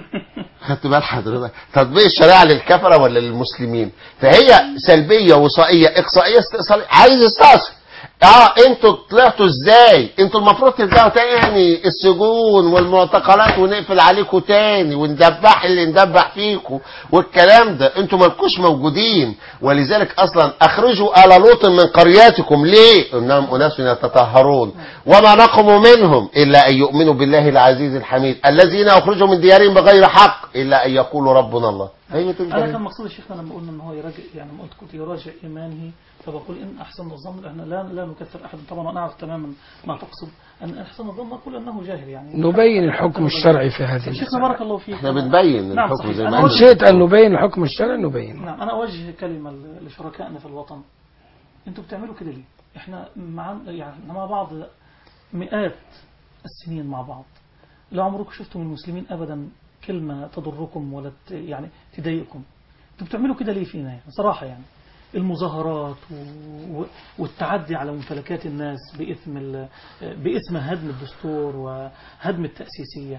خدت بال حضرتك تطبيق الشريعه للكفره ولا للمسلمين فهي سلبيه وصائيه اقصائيه استئصاليه عايز يستأصل اه انتوا طلعتوا ازاي انتوا المفروض ترجعوا تاني السجون والمعتقلات ونقفل عليكم تاني وندبح اللي ندبح فيكم والكلام ده انتوا مالكوش موجودين ولذلك اصلا اخرجوا ال لوط من قرياتكم ليه انهم اناس يتطهرون وما نقموا منهم الا ان يؤمنوا بالله العزيز الحميد الذين اخرجوا من ديارهم بغير حق الا ان يقولوا ربنا الله هي دي انا كان الكلام. مقصود الشيخ لما قلنا ان هو يراجع يعني ما قلت كنت يراجع ايمانه فبقول ان احسن الظن احنا لا لا نكثر احد طبعا انا اعرف تماما ما تقصد ان احسن الظن نقول انه جاهل يعني نبين الحكم الشرعي في هذه شيخنا المسألة بارك الله فيك احنا بنبين نعم الحكم صحيح. زي أنا ما إن أوجه- قلنا. شئت أن نبين الحكم الشرعي نبين نعم انا اوجه كلمه ل- لشركائنا في الوطن انتوا بتعملوا كده ليه احنا مع يعني إحنا مع بعض مئات السنين مع بعض لا عمركم شفتوا من المسلمين ابدا كلمه تضركم ولا ت- يعني تضايقكم انتوا بتعملوا كده ليه فينا يعني صراحه يعني المظاهرات و- و- والتعدي على ممتلكات الناس بإثم ال- بإثم هدم الدستور وهدم التأسيسية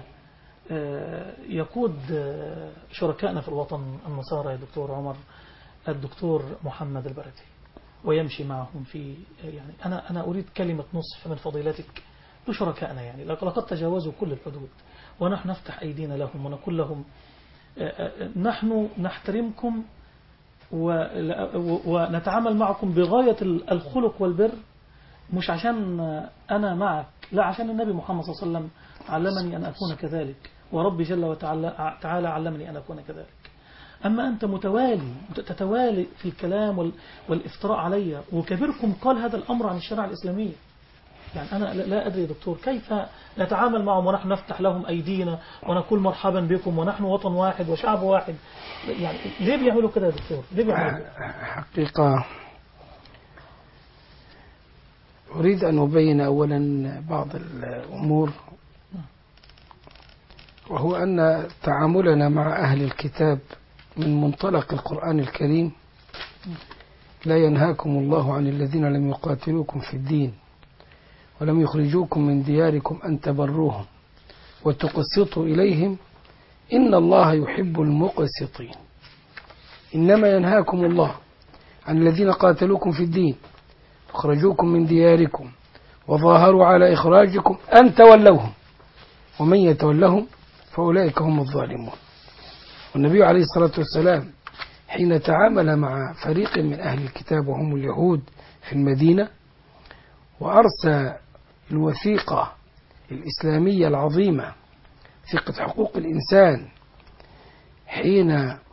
آه، يقود آه، شركائنا في الوطن النصارى يا دكتور عمر الدكتور محمد البرتي ويمشي معهم في يعني أنا أنا أريد كلمة نصف من فضيلتك لشركائنا يعني لقد تجاوزوا كل الحدود ونحن نفتح أيدينا لهم ونقول لهم آه، آه، نحن نحترمكم ولا- و- ونتعامل معكم بغاية ال- الخلق والبر مش عشان أنا معك لا عشان النبي محمد صلى الله عليه وسلم علمني أن أكون كذلك وربي جل وتعالى تعالى علمني أن أكون كذلك أما أنت متوالي تتوالي في الكلام وال- والافتراء علي وكبيركم قال هذا الأمر عن الشريعة الإسلامية يعني أنا لا- لا أدري يا دكتور كيف نتعامل معهم ونحن نفتح لهم أيدينا ونقول مرحبا بكم ونحن وطن واحد وشعب واحد يعني ليه بيعملوا كده يا دكتور ليه بيعملوا كده حقيقة أريد أن أبين أولا بعض الأمور وهو أن تعاملنا مع أهل الكتاب من منطلق القرآن الكريم لا ينهاكم الله عن الذين لم يقاتلوكم في الدين ولم يخرجوكم من دياركم أن تبروهم وتقسطوا إليهم إن الله يحب المقسطين إنما ينهاكم الله عن الذين قاتلوكم في الدين أخرجوكم من دياركم وظاهروا على إخراجكم أن تولوهم ومن يتولهم فأولئك هم الظالمون والنبي عليه الصلاة والسلام حين تعامل مع فريق من أهل الكتاب وهم اليهود في المدينة وأرسى الوثيقة الإسلامية العظيمة ثقة حقوق الإنسان حين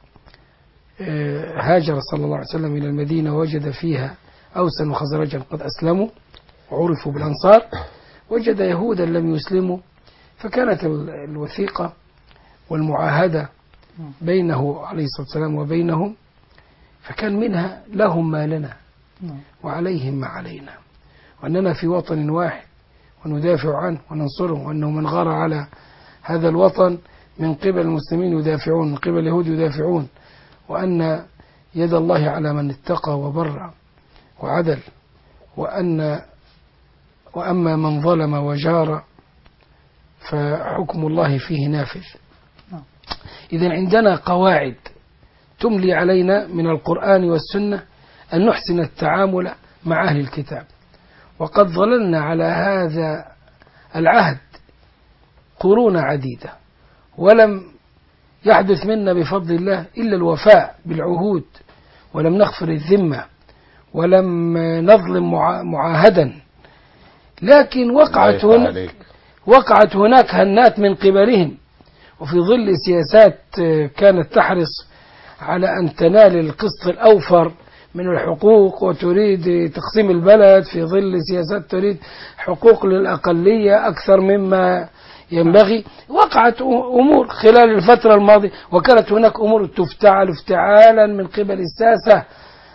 آه، هاجر صلى الله عليه وسلم إلى المدينة وجد فيها أوسا وخزرجا قد أسلموا وعرفوا بالأنصار وجد يهودا لم يسلموا فكانت ال- الوثيقة والمعاهدة بينه عليه الصلاة والسلام وبينهم فكان منها لهم ما لنا نعم. وعليهم ما علينا وأننا في وطن واحد وندافع عنه وننصره وأنه من غار على هذا الوطن من قبل المسلمين يدافعون من قبل اليهود يدافعون وأن يد الله على من اتقى وبر وعدل وأن وأما من ظلم وجار فحكم الله فيه نافذ نعم. إذا عندنا قواعد تملي علينا من القرآن والسنة أن نحسن التعامل مع أهل الكتاب وقد ظللنا على هذا العهد قرون عديدة ولم يحدث منا بفضل الله إلا الوفاء بالعهود ولم نغفر الذمة ولم نظلم معا- معاهدا لكن وقعت الله يفتح هنا عليك. وقعت هناك هنات من قبلهم وفي ظل سياسات آه، كانت تحرص على أن تنال القسط الأوفر من الحقوق وتريد تقسيم البلد في ظل سياسات تريد حقوق للأقلية أكثر مما ينبغي وقعت أمور خلال الفترة الماضية وكانت هناك أمور تفتعل افتعالا من قبل الساسة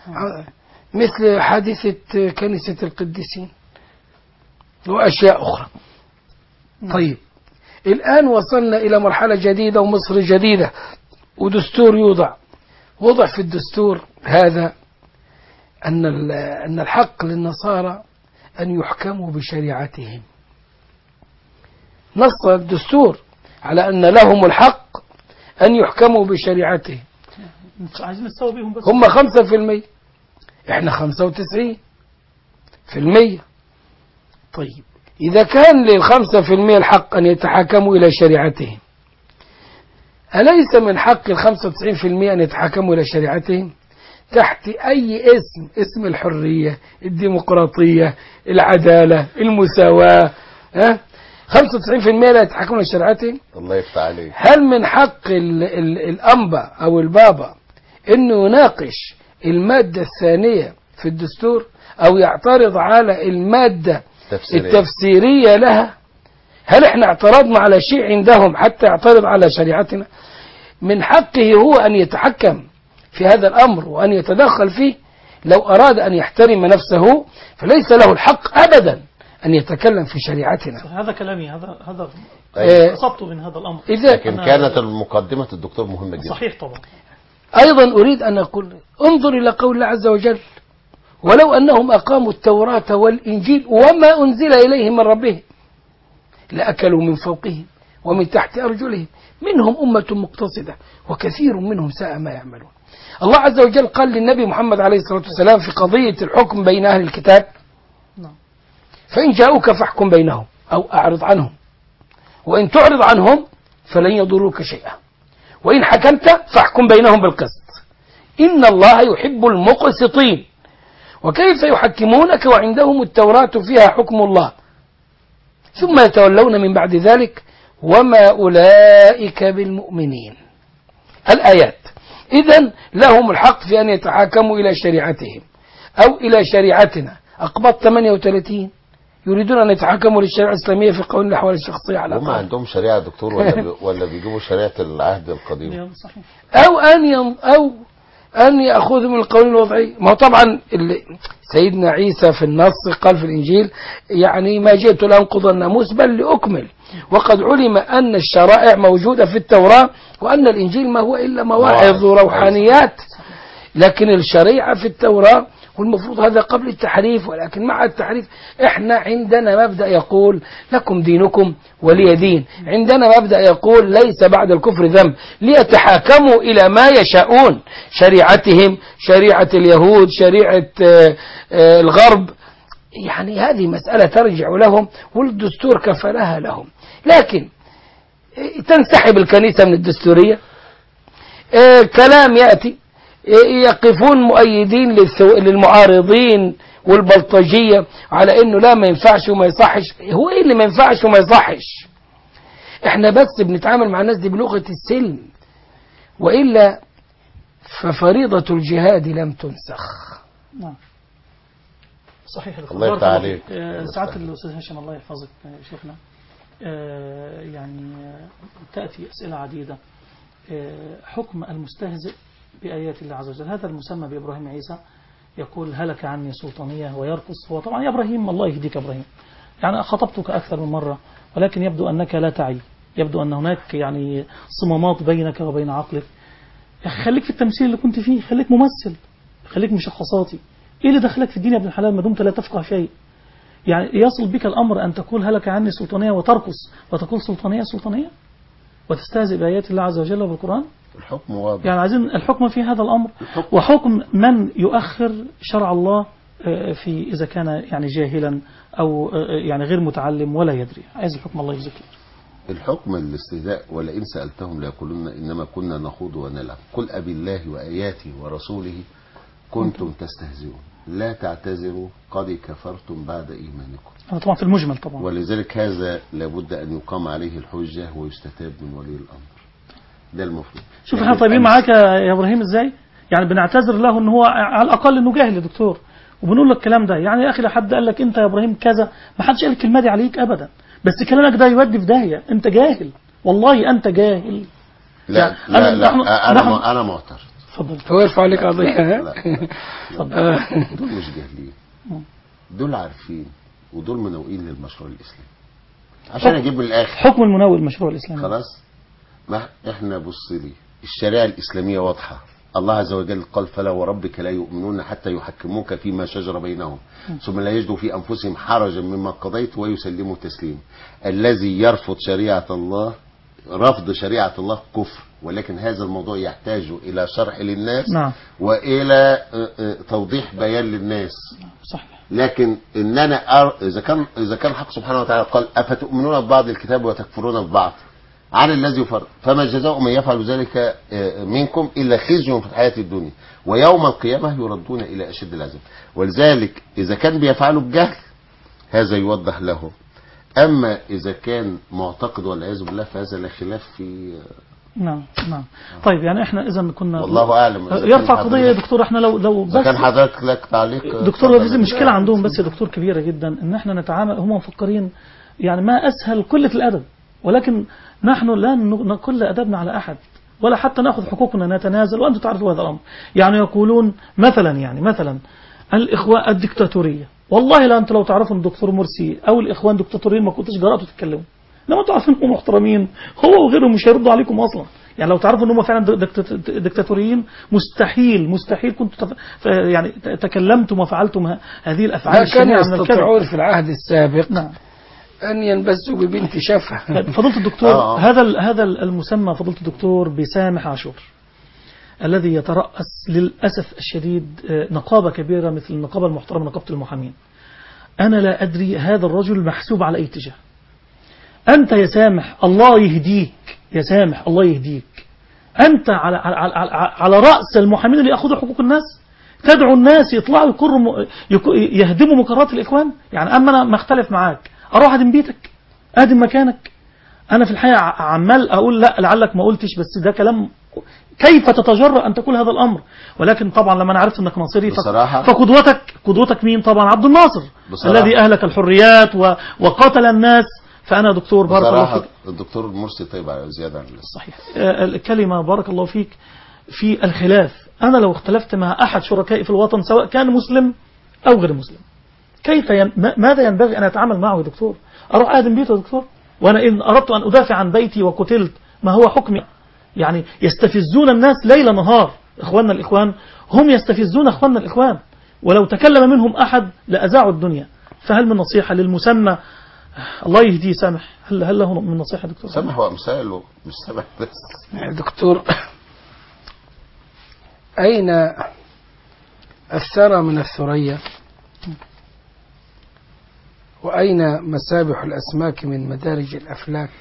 مثل حادثة كنيسة القديسين وأشياء أخرى طيب الآن وصلنا إلى مرحلة جديدة ومصر جديدة ودستور يوضع وضع في الدستور هذا أن ال- أن الحق للنصارى أن يحكموا بشريعتهم نص الدستور على أن لهم الحق أن يحكموا بشريعتهم مش عايزين نستوى بيهم بس هم خمسة في المية احنا خمسة وتسعين في المية طيب إذا كان للخمسة في المية الحق أن يتحاكموا إلى شريعتهم أليس من حق الخمسة وتسعين في المية أن يتحاكموا إلى شريعتهم تحت أي اسم اسم الحرية الديمقراطية العدالة المساواة ها 95% لا يتحكمون إلى شريعتهم الله يفتح عليك هل من حق ال ال الأنبا أو البابا أنه يناقش المادة الثانية في الدستور أو يعترض على المادة تفسيرية. التفسيرية لها هل احنا اعترضنا على شيء عندهم حتى يعترض على شريعتنا من حقه هو أن يتحكم في هذا الأمر وأن يتدخل فيه لو أراد أن يحترم نفسه فليس له الحق أبدا أن يتكلم في شريعتنا هذا كلامي هذا هذا أيوة. أصبت من هذا الأمر إذا لكن أنا- كانت المقدمة الدكتور مهمة جدا صحيح طبعا أيضا أريد أن أقول انظر إلى قول الله عز وجل ولو أنهم أقاموا التوراة والإنجيل وما أنزل إليهم من ربهم لأكلوا من فوقهم ومن تحت أرجلهم منهم أمة مقتصدة وكثير منهم ساء ما يعملون الله عز وجل قال للنبي محمد عليه الصلاة والسلام في قضية الحكم بين أهل الكتاب نعم فإن جاءوك فاحكم بينهم أو أعرض عنهم وإن تعرض عنهم فلن يضروك شيئا وإن حكمت فاحكم بينهم بالقسط إن الله يحب المقسطين وكيف يحكمونك وعندهم التوراة فيها حكم الله ثم يتولون من بعد ذلك وما أولئك بالمؤمنين الآيات إذا لهم الحق في أن يتحاكموا إلى شريعتهم أو إلى شريعتنا أقباط 38 يريدون أن يتحاكموا للشريعة الإسلامية في قوانين الأحوال الشخصية على هم الأقل عندهم شريعة دكتور ولا بي- ولا بيجيبوا شريعة العهد القديم صحيح أو أن ين... أو أن يأخذوا من القوانين الوضعية ما هو طبعا اللي سيدنا عيسى في النص قال في الإنجيل يعني ما جئت لأنقض الناموس بل لأكمل وقد علم أن الشرائع موجودة في التوراة وأن الإنجيل ما هو إلا مواعظ وروحانيات لكن الشريعة في التوراة والمفروض هذا قبل التحريف ولكن مع التحريف احنا عندنا مبدأ يقول لكم دينكم ولي دين عندنا مبدأ يقول ليس بعد الكفر ذنب ليتحاكموا إلى ما يشاءون شريعتهم شريعة اليهود شريعة آه، آه، الغرب يعني هذه مسألة ترجع لهم والدستور كفلها لهم لكن آه، تنسحب الكنيسة من الدستورية آه، كلام يأتي آه، يقفون مؤيدين للثو- للمعارضين والبلطجية على انه لا ما ينفعش وما يصحش هو ايه اللي ما ينفعش وما يصحش احنا بس بنتعامل مع الناس دي بلغة السلم وإلا ففريضة الجهاد لم تنسخ نعم صحيح يا دكتور. الله بارك يفتح الله عليك. فيك. آه، الله سعادة يفتح. الأستاذ هشام الله يحفظك آه، شيخنا آه، يعني آه، تأتي أسئلة عديدة آه، حكم المستهزئ بآيات الله عز وجل هذا المسمى بإبراهيم عيسى يقول هلك عني سلطانية ويرقص هو طبعا يا إبراهيم الله يهديك يا إبراهيم يعني خطبتك أكثر من مرة ولكن يبدو أنك لا تعي يبدو أن هناك يعني صمامات بينك وبين عقلك يا أخي خليك في التمثيل اللي كنت فيه خليك ممثل خليك مشخصاتي ايه اللي دخلك في الدين يا ابن الحلال ما دمت لا تفقه شيء يعني يصل بك الامر ان تقول هلك عني سلطانيه وترقص وتقول سلطانيه سلطانيه وتستهزئ بايات الله عز وجل وبالقران الحكم واضح يعني عايزين الحكم في هذا الامر وحكم من يؤخر شرع الله آه، في اذا كان يعني جاهلا او آه، يعني غير متعلم ولا يدري عايز الحكم الله يجزيك خير. الحكم الاستهزاء ولئن سألتهم ليقولون إنما كنا نخوض ونلعب قل أبي الله وآياته ورسوله كنتم تستهزئون لا تعتذروا قد كفرتم بعد إيمانكم انا طبعا في المجمل طبعا ولذلك هذا لابد أن يقام عليه الحجة ويستتاب من ولي الأمر ده المفروض شوف لكن احنا طيبين أمس- معاك يا ابراهيم ازاي يعني بنعتذر له ان هو على الاقل انه جاهل يا دكتور وبنقول له الكلام ده يعني يا اخي لو حد قال لك انت يا ابراهيم كذا ما حدش قال الكلمه دي عليك ابدا بس كلامك ده يودي في داهيه انت جاهل والله انت جاهل لا يعني لا أنا- لا نحن- أنا نحن- ما- أنا معترض اتفضل هو يرفع عليك قضية ها؟ لا اتفضل آه. دول مش جاهلين دول عارفين ودول منوئين للمشروع الإسلامي عشان أجيب من الآخر حكم المناول المشروع الاسلامي خلاص ما احنا بص لي الشريعه الاسلاميه واضحه الله عز وجل قال فلا وربك لا يؤمنون حتى يحكموك فيما شجر بينهم ثم لا يجدوا في انفسهم حرجا مما قضيت ويسلموا تسليما الذي يرفض شريعه الله رفض شريعه الله كفر ولكن هذا الموضوع يحتاج الى شرح للناس نعم والى اه، اه، توضيح بيان للناس صحيح لكن ان انا أر... اذا كان اذا كان الحق سبحانه وتعالى قال افتؤمنون ببعض الكتاب وتكفرون ببعض عن الذي فرض فما جزاء من يفعل ذلك آه، منكم الا خزي في الحياه الدنيا ويوم القيامه يردون الى اشد العذاب ولذلك اذا كان بيفعله بجهل هذا يوضح له اما اذا كان معتقد والعياذ بالله فهذا لا خلاف في نعم نعم طيب يعني احنا اذا كنا والله اعلم إذا كان يرفع قضيه يا حضرتك- دكتور احنا لو لو اذا بس كان حضرتك لك تعليق دكتور اتفضل. هذه مشكلة عندهم بس يا دكتور كبيرة جدا ان احنا نتعامل هم مفكرين يعني ما اسهل قلة الادب ولكن نحن لا ن- نقل ادبنا على احد ولا حتى ناخذ حقوقنا نتنازل وانتم تعرفوا هذا الامر يعني يقولون مثلا يعني مثلا الاخوان الدكتاتورية والله لا انتم لو تعرفوا ان الدكتور مرسي او الاخوان دكتاتوريين ما كنتش جرأتوا تتكلموا لما انتم عارفين انهم محترمين هو وغيرهم مش هيردوا عليكم اصلا يعني لو تعرفوا ان هم فعلا دكت- دكتاتوريين مستحيل مستحيل كنتوا تف... ف- يعني ت- تكلمتم وفعلتم ه- هذه الافعال ما كانوا الشنيعة من الكذب يستطيعون في العهد السابق نعم أن ينبسوا ببنت شفة طيب، فضيلة الدكتور آه. هذا ال- هذا المسمى فضيلة الدكتور بسامح عاشور الذي يترأس للأسف الشديد آه، نقابة كبيرة مثل النقابة المحترمة نقابة المحامين أنا لا أدري هذا الرجل محسوب على أي اتجاه أنت يا سامح الله يهديك يا سامح الله يهديك أنت على, على, على, على رأس المحامين اللي يأخذوا حقوق الناس تدعو الناس يطلعوا يقروا م- يك- يهدموا مقرات الإخوان يعني أما أنا ما اختلف معاك أروح أهدم بيتك أهدم مكانك أنا في الحقيقة ع- عمال أقول لا لعلك ما قلتش بس ده كلام كيف تتجرأ أن تقول هذا الأمر ولكن طبعا لما أنا عرفت أنك ناصري ف- بصراحة. فقدوتك قدوتك مين طبعا عبد الناصر بصراحة. الذي أهلك الحريات و- وقتل الناس فأنا دكتور بارك الله بصراحه فيك الدكتور مرسي طيب على زياده عن اللازم صحيح آه، الكلمة بارك الله فيك في الخلاف أنا لو اختلفت مع أحد شركائي في الوطن سواء كان مسلم أو غير مسلم كيف ين... ما- ماذا ينبغي أن أتعامل معه يا دكتور أروح أهدم بيته يا دكتور وأنا إن أردت أن أدافع عن بيتي وقتلت ما هو حكمي يعني يستفزون الناس ليل نهار إخواننا الإخوان هم يستفزون إخواننا الإخوان ولو تكلم منهم أحد لأذاعوا الدنيا فهل من نصيحة للمسمى الله يهديه سامح هل هل له من نصيحة يا دكتور سامح وامثاله مش سامح بس يا دكتور أين الثرى من الثريا وأين مسابح الأسماك من مدارج الأفلاك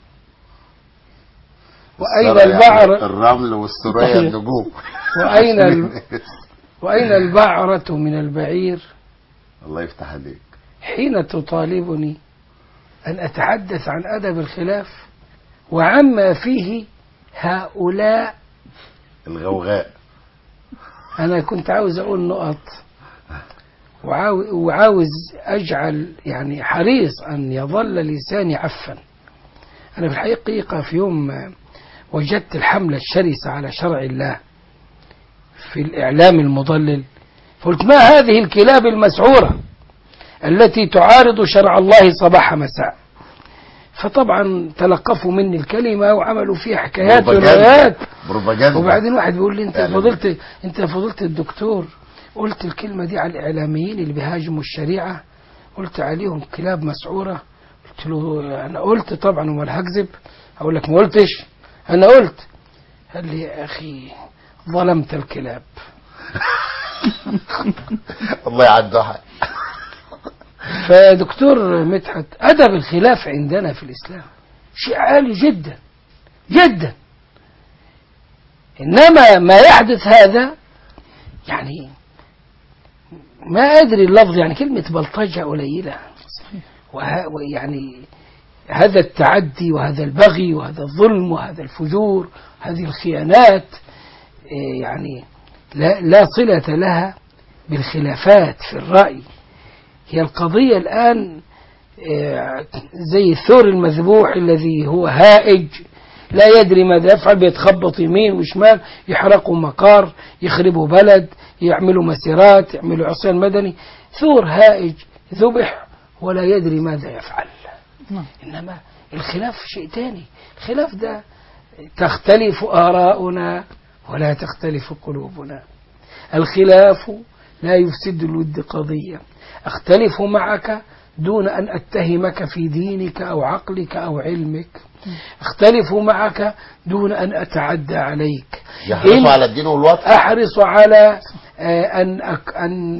وأين الثرى يعني البعر الرمل والثريا صحيح. النجوم وأين ال... وأين البعرة من البعير الله يفتح عليك حين تطالبني أن أتحدث عن أدب الخلاف وعما فيه هؤلاء الغوغاء أنا كنت عاوز أقول نقط وعاو- وعاوز أجعل يعني حريص أن يظل لساني عفا أنا في الحقيقة في يوم وجدت الحملة الشرسة على شرع الله في الإعلام المضلل قلت ما هذه الكلاب المسعورة التي تعارض شرع الله صباح مساء فطبعا تلقفوا مني الكلمة وعملوا فيها حكايات بروباجندا. وروايات بروباجندا وبعدين واحد بيقول لي انت يعني- فضلت انت فضلت الدكتور قلت الكلمة دي على الإعلاميين اللي بيهاجموا الشريعة قلت عليهم كلاب مسعورة قلت له أنا قلت طبعا وما هكذب أقول لك ما قلتش أنا قلت قال لي يا أخي ظلمت الكلاب الله يعدها فدكتور مدحت أدب الخلاف عندنا في الإسلام شيء عالي جدا جدا إنما ما يحدث هذا يعني ما أدري اللفظ يعني كلمة بلطجة قليلة وه- ويعني هذا التعدي وهذا البغي وهذا الظلم وهذا الفجور هذه الخيانات إيه يعني لا, لا صلة لها بالخلافات في الرأي هي القضية الآن آه، زي الثور المذبوح الذي هو هائج لا يدري ماذا يفعل بيتخبط يمين وشمال يحرقوا مقار يخربوا بلد يعملوا مسيرات يعملوا عصيان مدني ثور هائج ذبح ولا يدري ماذا يفعل نعم. إنما الخلاف شيء تاني الخلاف ده تختلف آراؤنا ولا تختلف قلوبنا الخلاف لا يفسد الود قضية أختلف معك دون أن أتهمك في دينك أو عقلك أو علمك أختلف معك دون أن أتعدى عليك إن- يحرصوا على الدين والوطن أحرص على آه، أن أك أن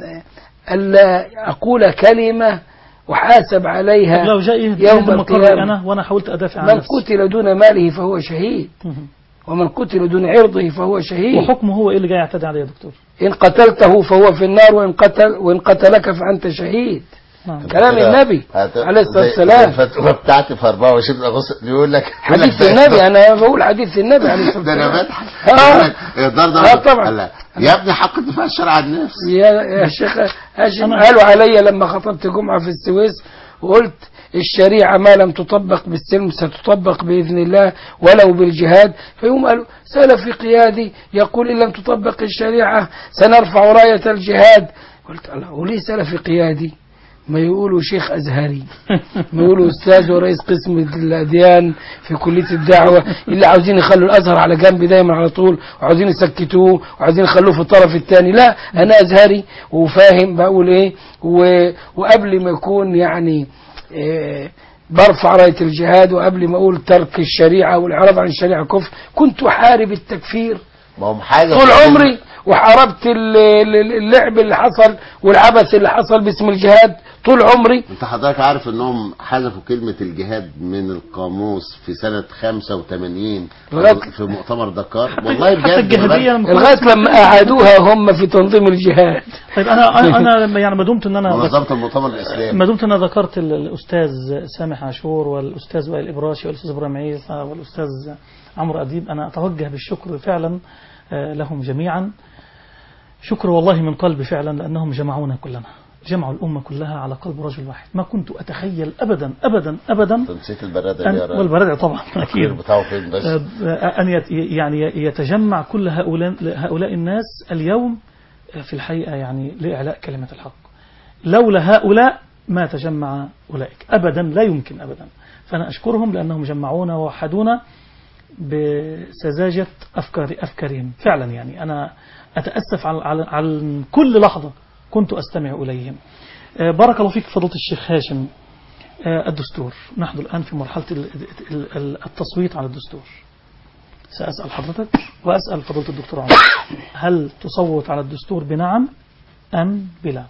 ألا أقول كلمة وحاسب عليها لو جاء يهدم يوم مقري القيامة أنا وأنا حاولت أدافع عن من نفسي قتل دون ماله فهو شهيد مهم. ومن قتل دون عرضه فهو شهيد وحكمه هو إيه اللي جاي يعتدي عليه يا دكتور إن قتلته فهو في النار وإن قتل وإن قتلك فأنت شهيد نعم كلام كده النبي هت- عليه الصلاة زي- والسلام. زي الفتوى بتاعتي في 24 اغسطس يقول لك يقول لك حديث ده- النبي أنا بقول حديث النبي عليه الصلاة ده انا والسلام بضحك آه. يقول لك الدار ده آه طبعا. لا. يا ابني حق الدفاع الشرعي عن النفس يا يا شيخ هاشم أنا- قالوا علي لما خطبت جمعة في السويس وقلت الشريعة ما لم تطبق بالسلم ستطبق بإذن الله ولو بالجهاد فيوم قالوا سلفي قيادي يقول إن لم تطبق الشريعة سنرفع راية الجهاد قلت الله وليه سلفي قيادي ما يقولوا شيخ أزهري ما يقولوا أستاذ ورئيس قسم الأديان في كلية الدعوة اللي عاوزين يخلوا الأزهر على جنب دايما على طول وعاوزين يسكتوه وعاوزين يخلوه في الطرف الثاني لا أنا أزهري وفاهم بقول إيه و... وقبل ما يكون يعني إيه برفع راية الجهاد وقبل ما أقول ترك الشريعة والإعراض عن الشريعة كفر كنت أحارب التكفير ما هم حاجه طول عمري وحاربت ال- ال- اللعب اللي حصل والعبث اللي حصل باسم الجهاد طول عمري انت حضرتك عارف انهم حذفوا كلمه الجهاد من القاموس في سنه 85 لغاية- في مؤتمر دكار والله بجد حتى الجهادية لما كنت- لغاية لما أعادوها هم في تنظيم الجهاد طيب أنا أنا أنا لما- يعني ما دمت إن أنا منظمه المؤتمر الاسلامي ما دمت أنا ذكرت ال- الأستاذ سامح عاشور والأستاذ وائل إبراشي والأستاذ إبراهيم عيسى والأستاذ عمرو أديب أنا أتوجه بالشكر فعلا آه، لهم جميعا شكر والله من قلبي فعلا لأنهم جمعونا كلنا جمعوا الأمة كلها على قلب رجل واحد ما كنت أتخيل أبدا أبدا أبدا انت نسيت البرادة اللي أن والبرادة طبعا الخير أكيد بتاعه فين بس أن يت- يعني يتجمع كل هؤلاء هؤلاء الناس اليوم في الحقيقة يعني لإعلاء كلمة الحق لولا هؤلاء ما تجمع أولئك أبدا لا يمكن أبدا فأنا أشكرهم لأنهم جمعونا ووحدونا بسذاجة أفكار أفكارهم فعلا يعني أنا أتأسف على, على, على كل لحظة كنت أستمع إليهم آه، بارك الله فيك فضيلة الشيخ هاشم آه، الدستور نحن الآن في مرحلة ال- ال- ال- التصويت على الدستور سأسأل حضرتك وأسأل فضيلة الدكتور عمر هل تصوت على الدستور بنعم أم بلا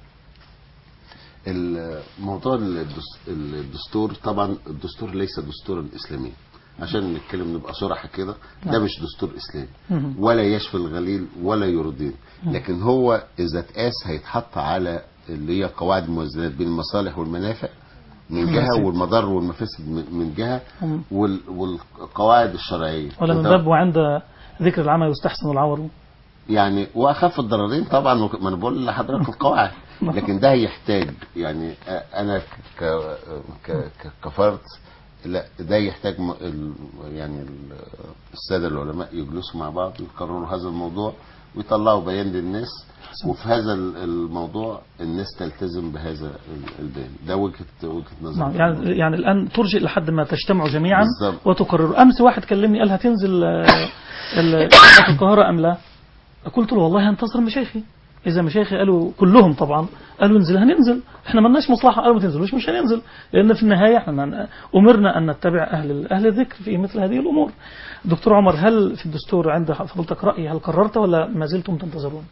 الموضوع الدس- الدستور طبعا الدستور ليس دستورا اسلاميا عشان نتكلم نبقى صراحة كده ده نعم. مش دستور اسلامي مهم. ولا يشفي الغليل ولا يرضيه لكن هو اذا اتقاس هيتحط على اللي هي قواعد الموازنات بين المصالح والمنافع من جهه مفاسد. والمضار والمفاسد من من جهه مم. وال- والقواعد الشرعيه ولا من وده- باب وعند ذكر العمى يستحسن العور يعني واخف الضررين طبعا وك- ما انا بقول لحضرتك القواعد لكن ده يحتاج يعني أ- انا ك ك ك- كفرد لا ده يحتاج م- ال- يعني ال- الساده العلماء يجلسوا مع بعض ويقرروا هذا الموضوع ويطلعوا بيان للناس وفي هذا ال- الموضوع الناس تلتزم بهذا ال- البيان ده وجهه وجهه نظر نعم يعني يعني الآن ترجئ لحد ما تجتمعوا جميعا بالظبط. وتقرروا أمس واحد كلمني قال هتنزل آه، ال- في القاهرة أم لا قلت له والله هنتصر مشايخي إذا مشايخي قالوا كلهم طبعا قالوا انزل هننزل احنا ملناش مصلحة قالوا ما تنزلوش مش هننزل لأن في النهاية احنا من- أمرنا أن نتبع أهل أهل الذكر في مثل هذه الأمور دكتور عمر هل في الدستور عند فضلتك رأي هل قررت ولا ما زلتم تنتظرون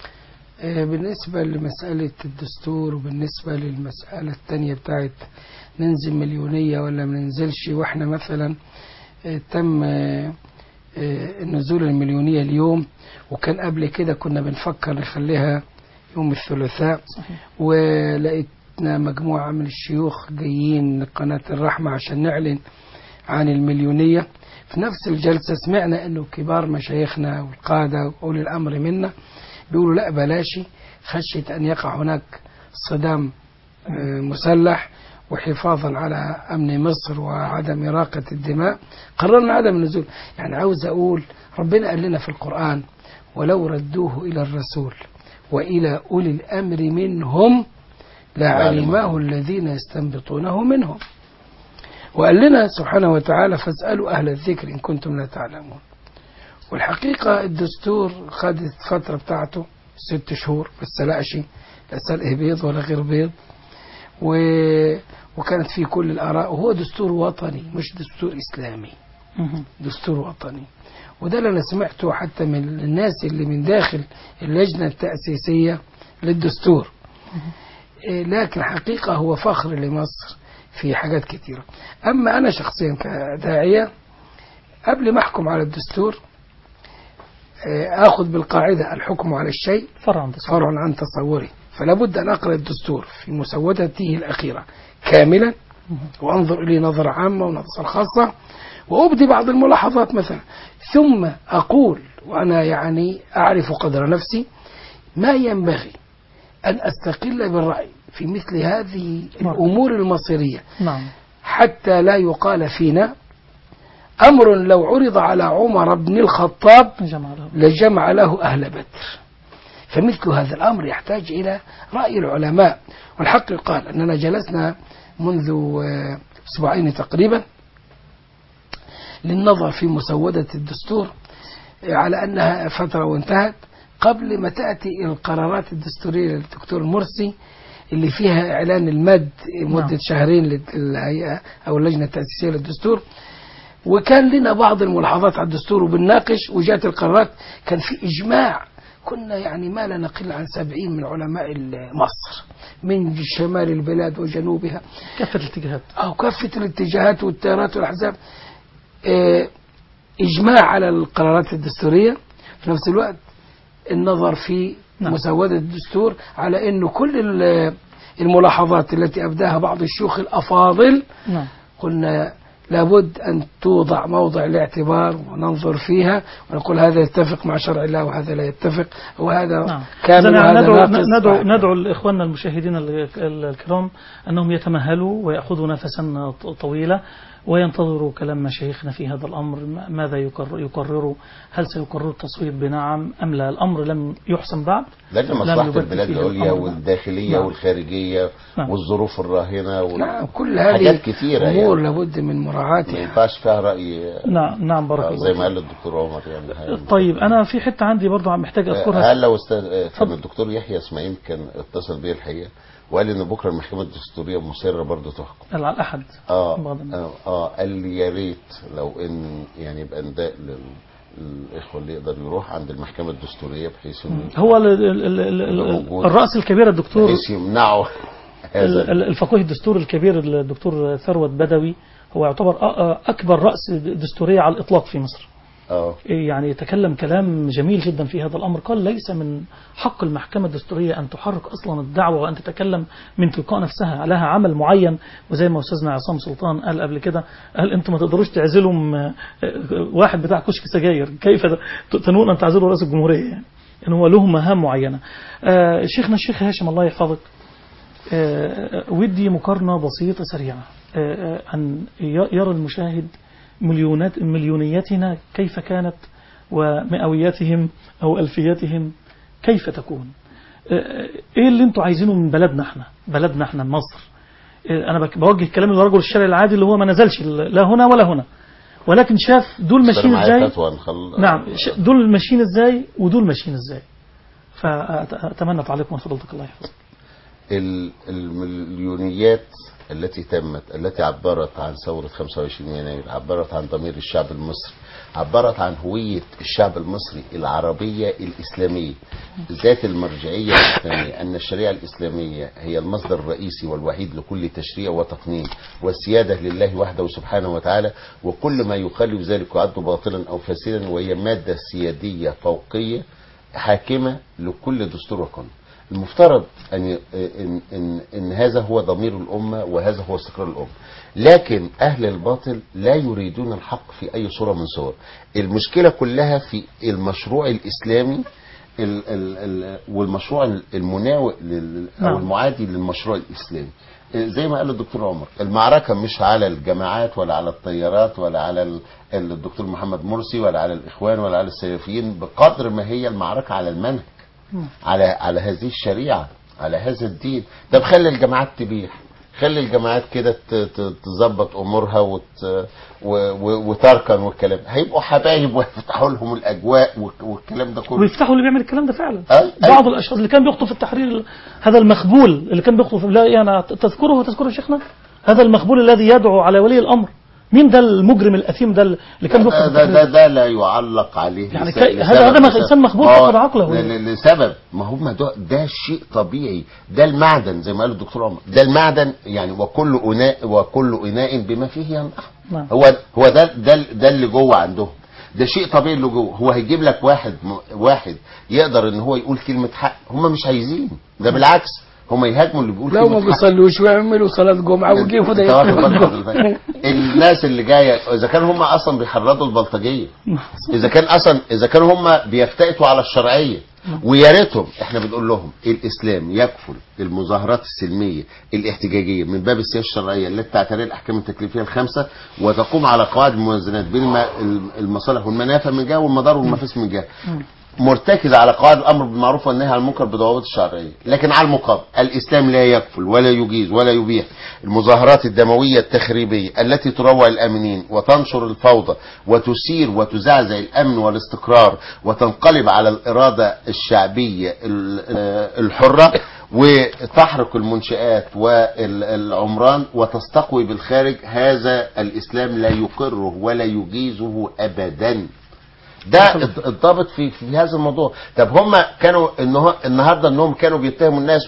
آه، بالنسبة لمسألة الدستور وبالنسبة للمسألة التانية بتاعت ننزل مليونية ولا ما ننزلش واحنا مثلا آه، تم آه، آه، النزول المليونية اليوم وكان قبل كده كنا بنفكر نخليها يوم الثلاثاء صحيح ولقيتنا مجموعة من الشيوخ جايين قناة الرحمة عشان نعلن عن المليونية في نفس الجلسة سمعنا انه كبار مشايخنا والقادة وأولي الأمر منا بيقولوا لا بلاشي خشية أن يقع هناك صدام آه، مسلح وحفاظا على أمن مصر وعدم إراقة الدماء قررنا عدم النزول يعني عاوز أقول ربنا قال لنا في القرآن ولو ردوه إلى الرسول وإلى أولي الأمر منهم لعلمه الذين يستنبطونه منهم وقال لنا سبحانه وتعالى فاسألوا أهل الذكر إن كنتم لا تعلمون والحقيقة الدستور خدت فترة بتاعته ست شهور بس لا شيء لا سلق بيض ولا غير بيض و... وكانت فيه كل الآراء وهو دستور وطني مش دستور إسلامي مهم. دستور وطني وده اللي أنا سمعته حتى من الناس اللي من داخل اللجنة التأسيسية للدستور إيه، لكن حقيقة هو فخر لمصر في حاجات كتيرة أما أنا شخصيا كداعية قبل ما أحكم على الدستور إيه، آخذ بالقاعدة الحكم على الشيء فرع عن تصور. فرع عن تصوري فلا بد أن أقرأ الدستور في مسودته الأخيرة كاملا وأنظر إليه نظرة عامة ونظرة خاصة وأبدي بعض الملاحظات مثلا ثم أقول وأنا يعني أعرف قدر نفسي ما ينبغي أن أستقل بالرأي في مثل هذه نعم. الأمور المصيرية نعم حتى لا يقال فينا أمر لو عرض على عمر بن الخطاب جمع له لجمع له أهل بدر فمثل هذا الأمر يحتاج إلى رأي العلماء والحق يقال أننا جلسنا منذ آه، أسبوعين تقريبا للنظر في مسودة الدستور آه، على أنها فترة وانتهت قبل ما تأتي القرارات الدستورية للدكتور المرسي اللي فيها إعلان المد مدة نعم. شهرين للهيئة أو اللجنة التأسيسية للدستور وكان لنا بعض الملاحظات على الدستور وبنناقش وجات القرارات كان في إجماع كنا يعني ما لا نقل عن سبعين من علماء مصر من شمال البلاد وجنوبها كافة الاتجاهات أو كافة الاتجاهات والتيارات والأحزاب آه، إجماع على القرارات الدستورية في نفس الوقت النظر في نعم. مسودة الدستور على أنه كل ال- الملاحظات التي أبداها بعض الشيوخ الأفاضل نعم قلنا لابد أن توضع موضع الاعتبار وننظر فيها ونقول هذا يتفق مع شرع الله وهذا لا يتفق وهذا نعم. كامل إذن وهذا ندعو, ناقص ندعو, صحيح. ندعو لإخواننا المشاهدين ال- ال- الكرام أنهم يتمهلوا ويأخذوا نفسا ط- طويلة وينتظروا كلام مشايخنا في هذا الأمر م- ماذا يقرر يقرروا هل سيقرروا التصويت بنعم أم لا الأمر لم يحسم بعد لأن لم مصلحة يبت البلاد فيه العليا الأمر. والداخلية نعم. والخارجية نعم. والظروف الراهنة وال... نعم كل حاجات هذه كتيرة أمور يعني. لابد من ما مراعاتها ينفعش فيها رأي نعم نعم بارك آه، الله زي ما فيك. قال الدكتور عمر يعني هاي- طيب أنا في حتة عندي برضو محتاج أذكرها هل لو استاذ كان اتفضل. الدكتور يحيى اسماعيل كان اتصل بيا الحقيقه وقال ان بكره المحكمه الدستوريه مصره برضه تحكم على الأحد اه بغض النظر. اه, آه قال لي يا ريت لو ان يعني يبقى نداء لل- للاخوه اللي يقدر يروح عند المحكمه الدستوريه بحيث ان هو ال- ال- ال- ال- ال- موجود. الرأس الكبير الدكتور بحيث يمنعوا ال- هذا ال- الفقيه الدستوري الكبير الدكتور ثروت بدوي هو يعتبر أ- أ- أكبر رأس دستورية على الإطلاق في مصر اه يعني يتكلم كلام جميل جدا في هذا الأمر قال ليس من حق المحكمة الدستورية أن تحرك أصلا الدعوة وأن تتكلم من تلقاء نفسها لها عمل معين وزي ما أستاذنا عصام سلطان قال قبل كده قال أنتم ما تقدروش تعزلوا م- واحد بتاع كشك سجاير كيف تنون أن تعزلوا رئيس الجمهورية يعني يعني هو له مهام معينة آه، شيخنا الشيخ هاشم الله يحفظك آه، ودي مقارنة بسيطة سريعة آه، آه، أن ي- يرى المشاهد مليونات مليونيتنا كيف كانت ومئوياتهم أو ألفياتهم كيف تكون آه، إيه اللي أنتوا عايزينه من بلدنا إحنا بلدنا إحنا مصر آه، أنا بك- بوجه كلامي للرجل الشارع العادي اللي هو ما نزلش لا هنا ولا هنا ولكن شاف دول بس أنا ماشيين معايا ازاي فتوى نخل... نعم ش- دول ماشيين ازاي ودول ماشيين ازاي فأتمنى تعليق من فضلتك الله يحفظك ال- المليونيات التي تمت التي عبرت عن ثورة 25 يناير عبرت عن ضمير الشعب المصري عبرت عن هوية الشعب المصري العربية الإسلامية ذات المرجعية الإسلامية أن الشريعة الإسلامية هي المصدر الرئيسي والوحيد لكل تشريع وتقنين والسيادة لله وحده سبحانه وتعالى وكل ما يخالف ذلك يعد باطلا أو فاسدا وهي مادة سيادية فوقية حاكمة لكل دستور وقانون المفترض أن, إن, إن, إن هذا هو ضمير الأمة وهذا هو استقرار الأمة لكن أهل الباطل لا يريدون الحق في أي صورة من صور المشكلة كلها في المشروع الإسلامي ال ال ال والمشروع المناوئ لل أو نعم. المعادي للمشروع الإسلامي زي ما قال الدكتور عمر المعركة مش على الجماعات ولا على الطيارات ولا على ال- الدكتور محمد مرسي ولا على الإخوان ولا على السلفيين بقدر ما هي المعركة على المنهج على على هذه الشريعة على هذا الدين طب خلي الجماعات تبيح خلي الجماعات كده ت- ت- تظبط امورها وت و- و- وتركن والكلام هيبقوا حبايب ويفتحوا لهم الاجواء والك- والكلام ده كله ويفتحوا اللي بيعمل الكلام ده فعلا أي- أي. بعض الاشخاص اللي كان بيخطب في التحرير هذا المخبول اللي كان بيخطب في لا يعني تذكره وتذكره شيخنا هذا المخبول الذي يدعو على ولي الامر مين ده المجرم الاثيم ده اللي كان بيخطب ده, في ده, التحرير ده, ده لا يعلق عليه يعني لس- كي- لسبب- هذا- هذا لسبب. إنسان مخبول ما هو فقد عقله. ل- ل- لسبب ما هم ده, ده شيء طبيعي ده المعدن زي ما قال الدكتور عمر ده المعدن يعني وكل اناء وكل اناء بما فيه ينضح نعم. هو هو ده ده ده اللي جوه عندهم ده شيء طبيعي اللي جوه هو هيجيب لك واحد م- واحد يقدر ان هو يقول كلمه حق هم مش عايزين ده بالعكس هم يهاجموا اللي بيقول لو ما كلمه حق بيصلوش ويعملوا صلاة جمعة ويجيبوا ده أنت واخد بالك يقولوا. حضرتك؟ الناس اللي جايه اذا كانوا هم اصلا بيحرضوا البلطجيه اذا كان اصلا اذا كانوا هم بيفتئتوا على الشرعيه ويا ريتهم احنا بنقول لهم الاسلام يكفل المظاهرات السلميه الاحتجاجيه من باب السياسه الشرعيه التي تعتري الاحكام التكليفيه الخمسه وتقوم على قواعد الموازنات بين الم- المصالح والمنافع من جهه والمضار والمفاسد من جهه مرتكزة على قواعد الأمر بالمعروف والنهي عن المنكر بضوابط الشرعية لكن على المقابل الإسلام لا يكفل ولا يجيز ولا يبيح المظاهرات الدموية التخريبية التي تروع الآمنين وتنشر الفوضى وتثير وتزعزع الأمن والاستقرار وتنقلب على الإرادة الشعبية ال- آه، الحرة وتحرق المنشآت والعمران وتستقوي بالخارج هذا الإسلام لا يقره ولا يجيزه أبداً ده الض- الضابط في في هذا الموضوع طب هم كانوا النها- النهارده انهم كانوا بيتهموا الناس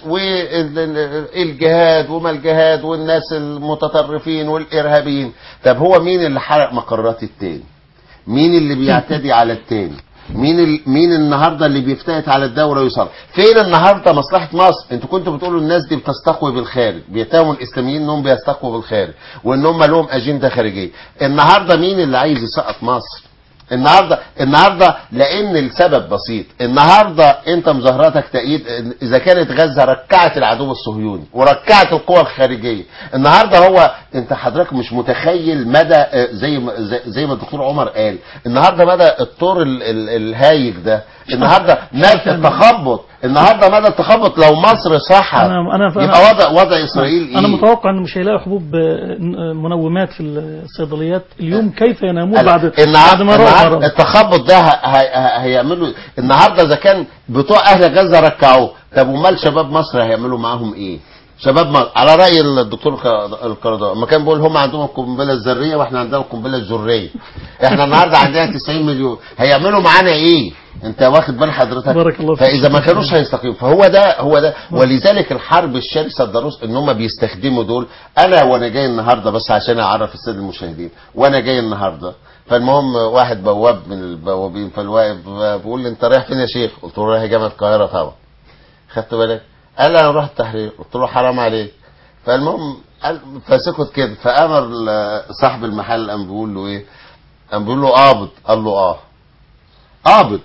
والجهاد وما الجهاد والناس المتطرفين والارهابيين طب هو مين اللي حرق مقرات التاني مين اللي بيعتدي على التاني مين ال... مين النهارده اللي بيفتئت على الدوله ويصلح فين النهارده مصلحه مصر انتوا كنتوا بتقولوا الناس دي بتستقوي بالخارج بيتهموا الاسلاميين انهم بيستقوا بالخارج وان هم لهم اجنده خارجيه النهارده مين اللي عايز يسقط مصر النهارده النهارده لان السبب بسيط النهارده انت مظاهراتك تأييد اذا كانت غزه ركعت العدو الصهيوني وركعت القوى الخارجيه النهارده هو انت حضرتك مش متخيل مدى آه، زي ما زي- زي ما الدكتور عمر قال النهارده مدى الطور ال- ال- الهايج ده النهارده مدى التخبط النهارده مدى التخبط لو مصر صح أنا- أنا- أنا- يبقى وضع وضع اسرائيل ايه انا متوقع ان مش هيلاقوا حبوب آه، منومات في الصيدليات اليوم كيف ينامون بعد بعد النهارده ما رأوا النهارده مرض. التخبط ده ه- ه- هيعملوا النهارده اذا كان بتوع اهل غزه ركعوه طب امال شباب مصر هيعملوا معاهم ايه؟ شباب مصر على راي الدكتور الك- القرضاوي لما كان بيقول هم عندهم القنبله الذريه واحنا عندنا القنبله الذريه احنا النهارده عندنا 90 مليون هيعملوا معانا ايه؟ انت واخد بال حضرتك بارك الله فيك. فاذا ما كانوش هيستقيموا فهو ده هو ده ولذلك الحرب الشرسه الضروس ان هم بيستخدموا دول انا وانا جاي النهارده بس عشان اعرف الساده المشاهدين وانا جاي النهارده فالمهم واحد بواب من البوابين فالواقف بيقول لي انت رايح فين يا شيخ؟ قلت له رايح جامعه القاهره طبعا خدت بالك؟ قال لي انا رحت التحرير قلت له حرام عليك فالمهم قال فسكت كده فامر ل- صاحب المحل قام بيقول له ايه؟ قام بيقول له قابض قال له اه قابض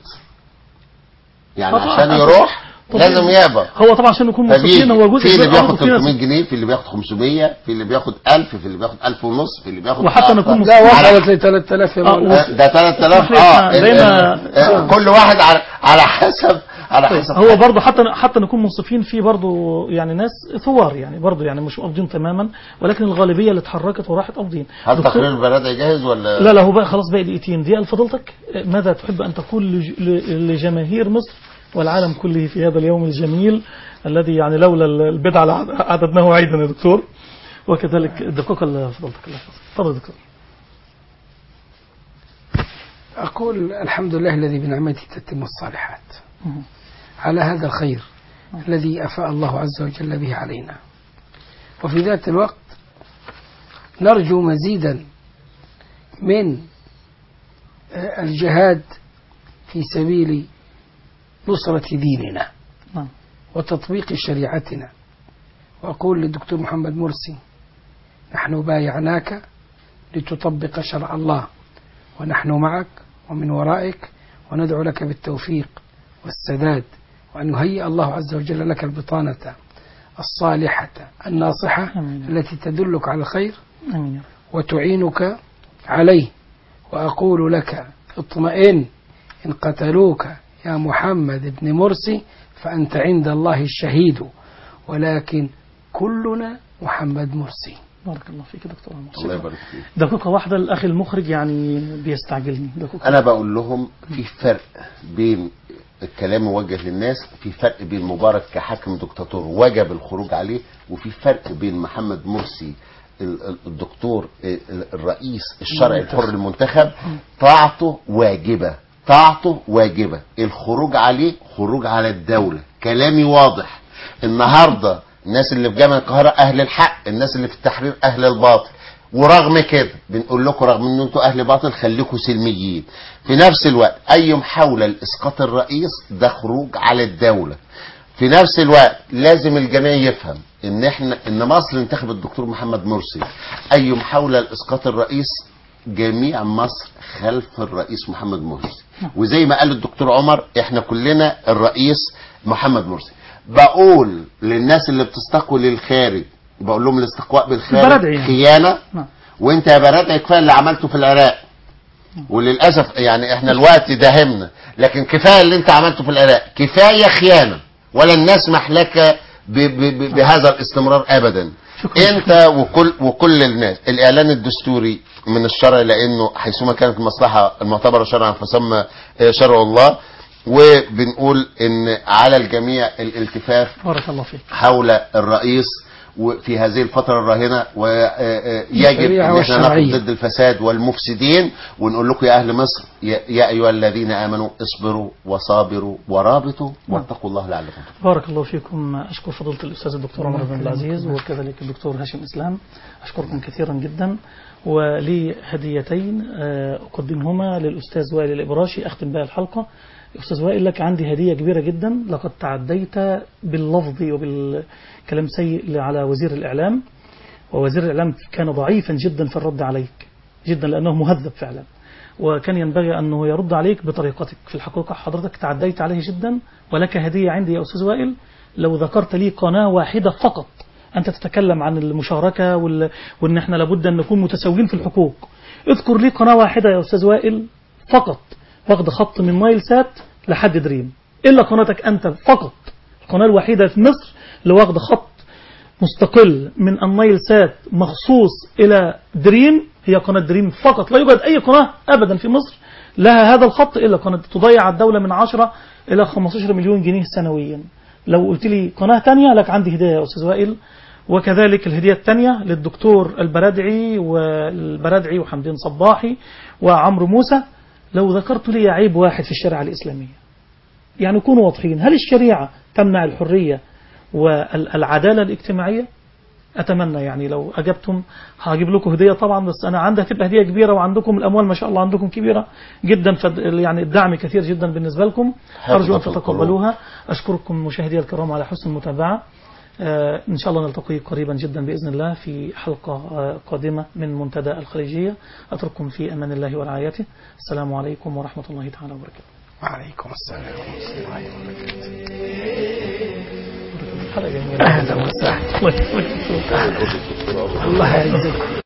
يعني طبعا. عشان يروح طبيعي. لازم يقبض هو طبعا عشان نكون فبيجي مبسوطين هو جزء في اللي من بياخد الأرض وفي ناس- 300 جنيه في اللي بياخد 500 في اللي بياخد 1000 في اللي بياخد 1000 ونص في اللي بياخد وحتى نكون آه، لا على- وصلت ل 3000 يا آه، مولانا آه، ده 3000 اسمح لي، اه إحنا زي ال- ما- ال- آه، كل واحد على على حسب على طيب، حسب هو برضه حتى حتى نكون منصفين في برضه يعني ناس ثوار يعني برضه يعني مش قابضين تماما ولكن الغالبيه اللي اتحركت وراحت قابضين هل دكتور- تقرير البلد جاهز ولا لا لا هو بقى خلاص باقي دقيقتين دقيقة لفضيلتك ماذا تحب أن تقول لج- ل- لجماهير مصر والعالم كله في هذا اليوم الجميل الذي يعني لولا البدعة لعددناه عيدا يا دكتور وكذلك الدقيقة لفضيلتك الله يحفظك تفضل يا دكتور أقول الحمد لله الذي بنعمته تتم الصالحات مم. على هذا الخير الذي أفاء الله عز وجل به علينا وفي ذات الوقت نرجو مزيدا من آه، الجهاد في سبيل نصرة ديننا نعم وتطبيق شريعتنا وأقول للدكتور محمد مرسي نحن بايعناك لتطبق شرع الله ونحن معك ومن ورائك وندعو لك بالتوفيق والسداد وأن يهيئ الله عز وجل لك البطانة الصالحة الناصحة آمين. التي تدلك على الخير آمين يا رب. وتعينك عليه وأقول لك اطمئن إن قتلوك يا محمد بن مرسي فأنت عند الله الشهيد ولكن كلنا محمد مرسي بارك الله فيك يا دكتور عمر. الله يبارك فيك دقيقة واحدة الأخ المخرج يعني بيستعجلني دقيقة انا بقول لهم في فرق بين الكلام موجه للناس في فرق بين مبارك كحاكم دكتاتور وجب الخروج عليه وفي فرق بين محمد مرسي ال- ال- الدكتور ال- ال- الرئيس الشرعي الحر المنتخب طاعته واجبة طاعته واجبة الخروج عليه خروج على الدولة كلامي واضح النهاردة الناس اللي في جامعة القاهرة أهل الحق الناس اللي في التحرير أهل الباطل ورغم كده بنقول لكم رغم ان انتوا اهل باطل خليكم سلميين في نفس الوقت اي محاوله لاسقاط الرئيس ده خروج على الدوله في نفس الوقت لازم الجميع يفهم ان احنا ان مصر انتخبت الدكتور محمد مرسي اي محاوله لاسقاط الرئيس جميع مصر خلف الرئيس محمد مرسي وزي ما قال الدكتور عمر احنا كلنا الرئيس محمد مرسي بقول للناس اللي بتستقوي للخارج بقول لهم الاستقواء بالخارج البلدعي يعني. خيانه نعم وانت يا بنات كفايه اللي عملته في العراق وللاسف يعني احنا الوقت داهمنا لكن كفايه اللي انت عملته في العراق كفايه خيانه ولن نسمح لك ب ب ب بهذا الاستمرار ابدا شكرا. انت وكل وكل الناس الاعلان الدستوري من الشرع لانه حيثما كانت المصلحه المعتبره شرعا فسمى آه، شرع الله وبنقول ان على الجميع الالتفاف بارك الله فيك حول الرئيس وفي هذه الفترة الراهنة ويجب الشريعة ان احنا نقف والشرعية. ضد الفساد والمفسدين ونقول لكم يا اهل مصر يا, يا ايها الذين امنوا اصبروا وصابروا ورابطوا واتقوا الله لعلكم تفلحون. بارك الله فيكم أشكر فضيلة الأستاذ الدكتور عمر بن عبد العزيز وكذلك الدكتور هاشم إسلام أشكركم كثيرا جدا ولي هديتين آه، أقدمهما للأستاذ وائل الإبراشي أختم بها الحلقة أستاذ وائل لك عندي هدية كبيرة جدا لقد تعديت باللفظ وبالكلام سيء على وزير الإعلام ووزير الإعلام كان ضعيفا جدا في الرد عليك جدا لأنه مهذب فعلا وكان ينبغي أنه يرد عليك بطريقتك في الحقيقة حضرتك تعديت عليه جدا ولك هدية عندي يا أستاذ وائل لو ذكرت لي قناة واحدة فقط أنت تتكلم عن المشاركة وال... وأن احنا لابد أن نكون متساويين في الحقوق اذكر لي قناة واحدة يا أستاذ وائل فقط واخد خط من نايل سات لحد دريم إلا قناتك أنت فقط القناة الوحيدة في مصر اللي واخد خط مستقل من النايل سات مخصوص إلى دريم هي قناة دريم فقط لا يوجد أي قناة أبدا في مصر لها هذا الخط إلا قناة تضيع الدولة من 10 إلى 15 مليون جنيه سنويا لو قلت لي قناة تانية لك عندي هداية يا أستاذ وائل وكذلك الهدية الثانية للدكتور البرادعي والبرادعي وحمدين صباحي وعمرو موسى لو ذكرت لي عيب واحد في الشريعة الإسلامية يعني كونوا واضحين هل الشريعة تمنع الحرية والعدالة الاجتماعية أتمنى يعني لو أجبتم هجيب لكم هدية طبعا بس أنا عندي هتبقى هدية كبيرة وعندكم الأموال ما شاء الله عندكم كبيرة جدا فد يعني الدعم كثير جدا بالنسبة لكم أرجو أن في القلوب. تتقبلوها أشكركم مشاهدي الكرام على حسن المتابعة آه، إن شاء الله نلتقي قريبا جدا بإذن الله في حلقة آه، قادمة من منتدى الخليجية أترككم في أمان الله ورعايته السلام عليكم ورحمة الله تعالى وبركاته وعليكم السلام ورحمة الله وبركاته حلقة جميلة أهلا وسهلا الله يكرمك. الله يعزكم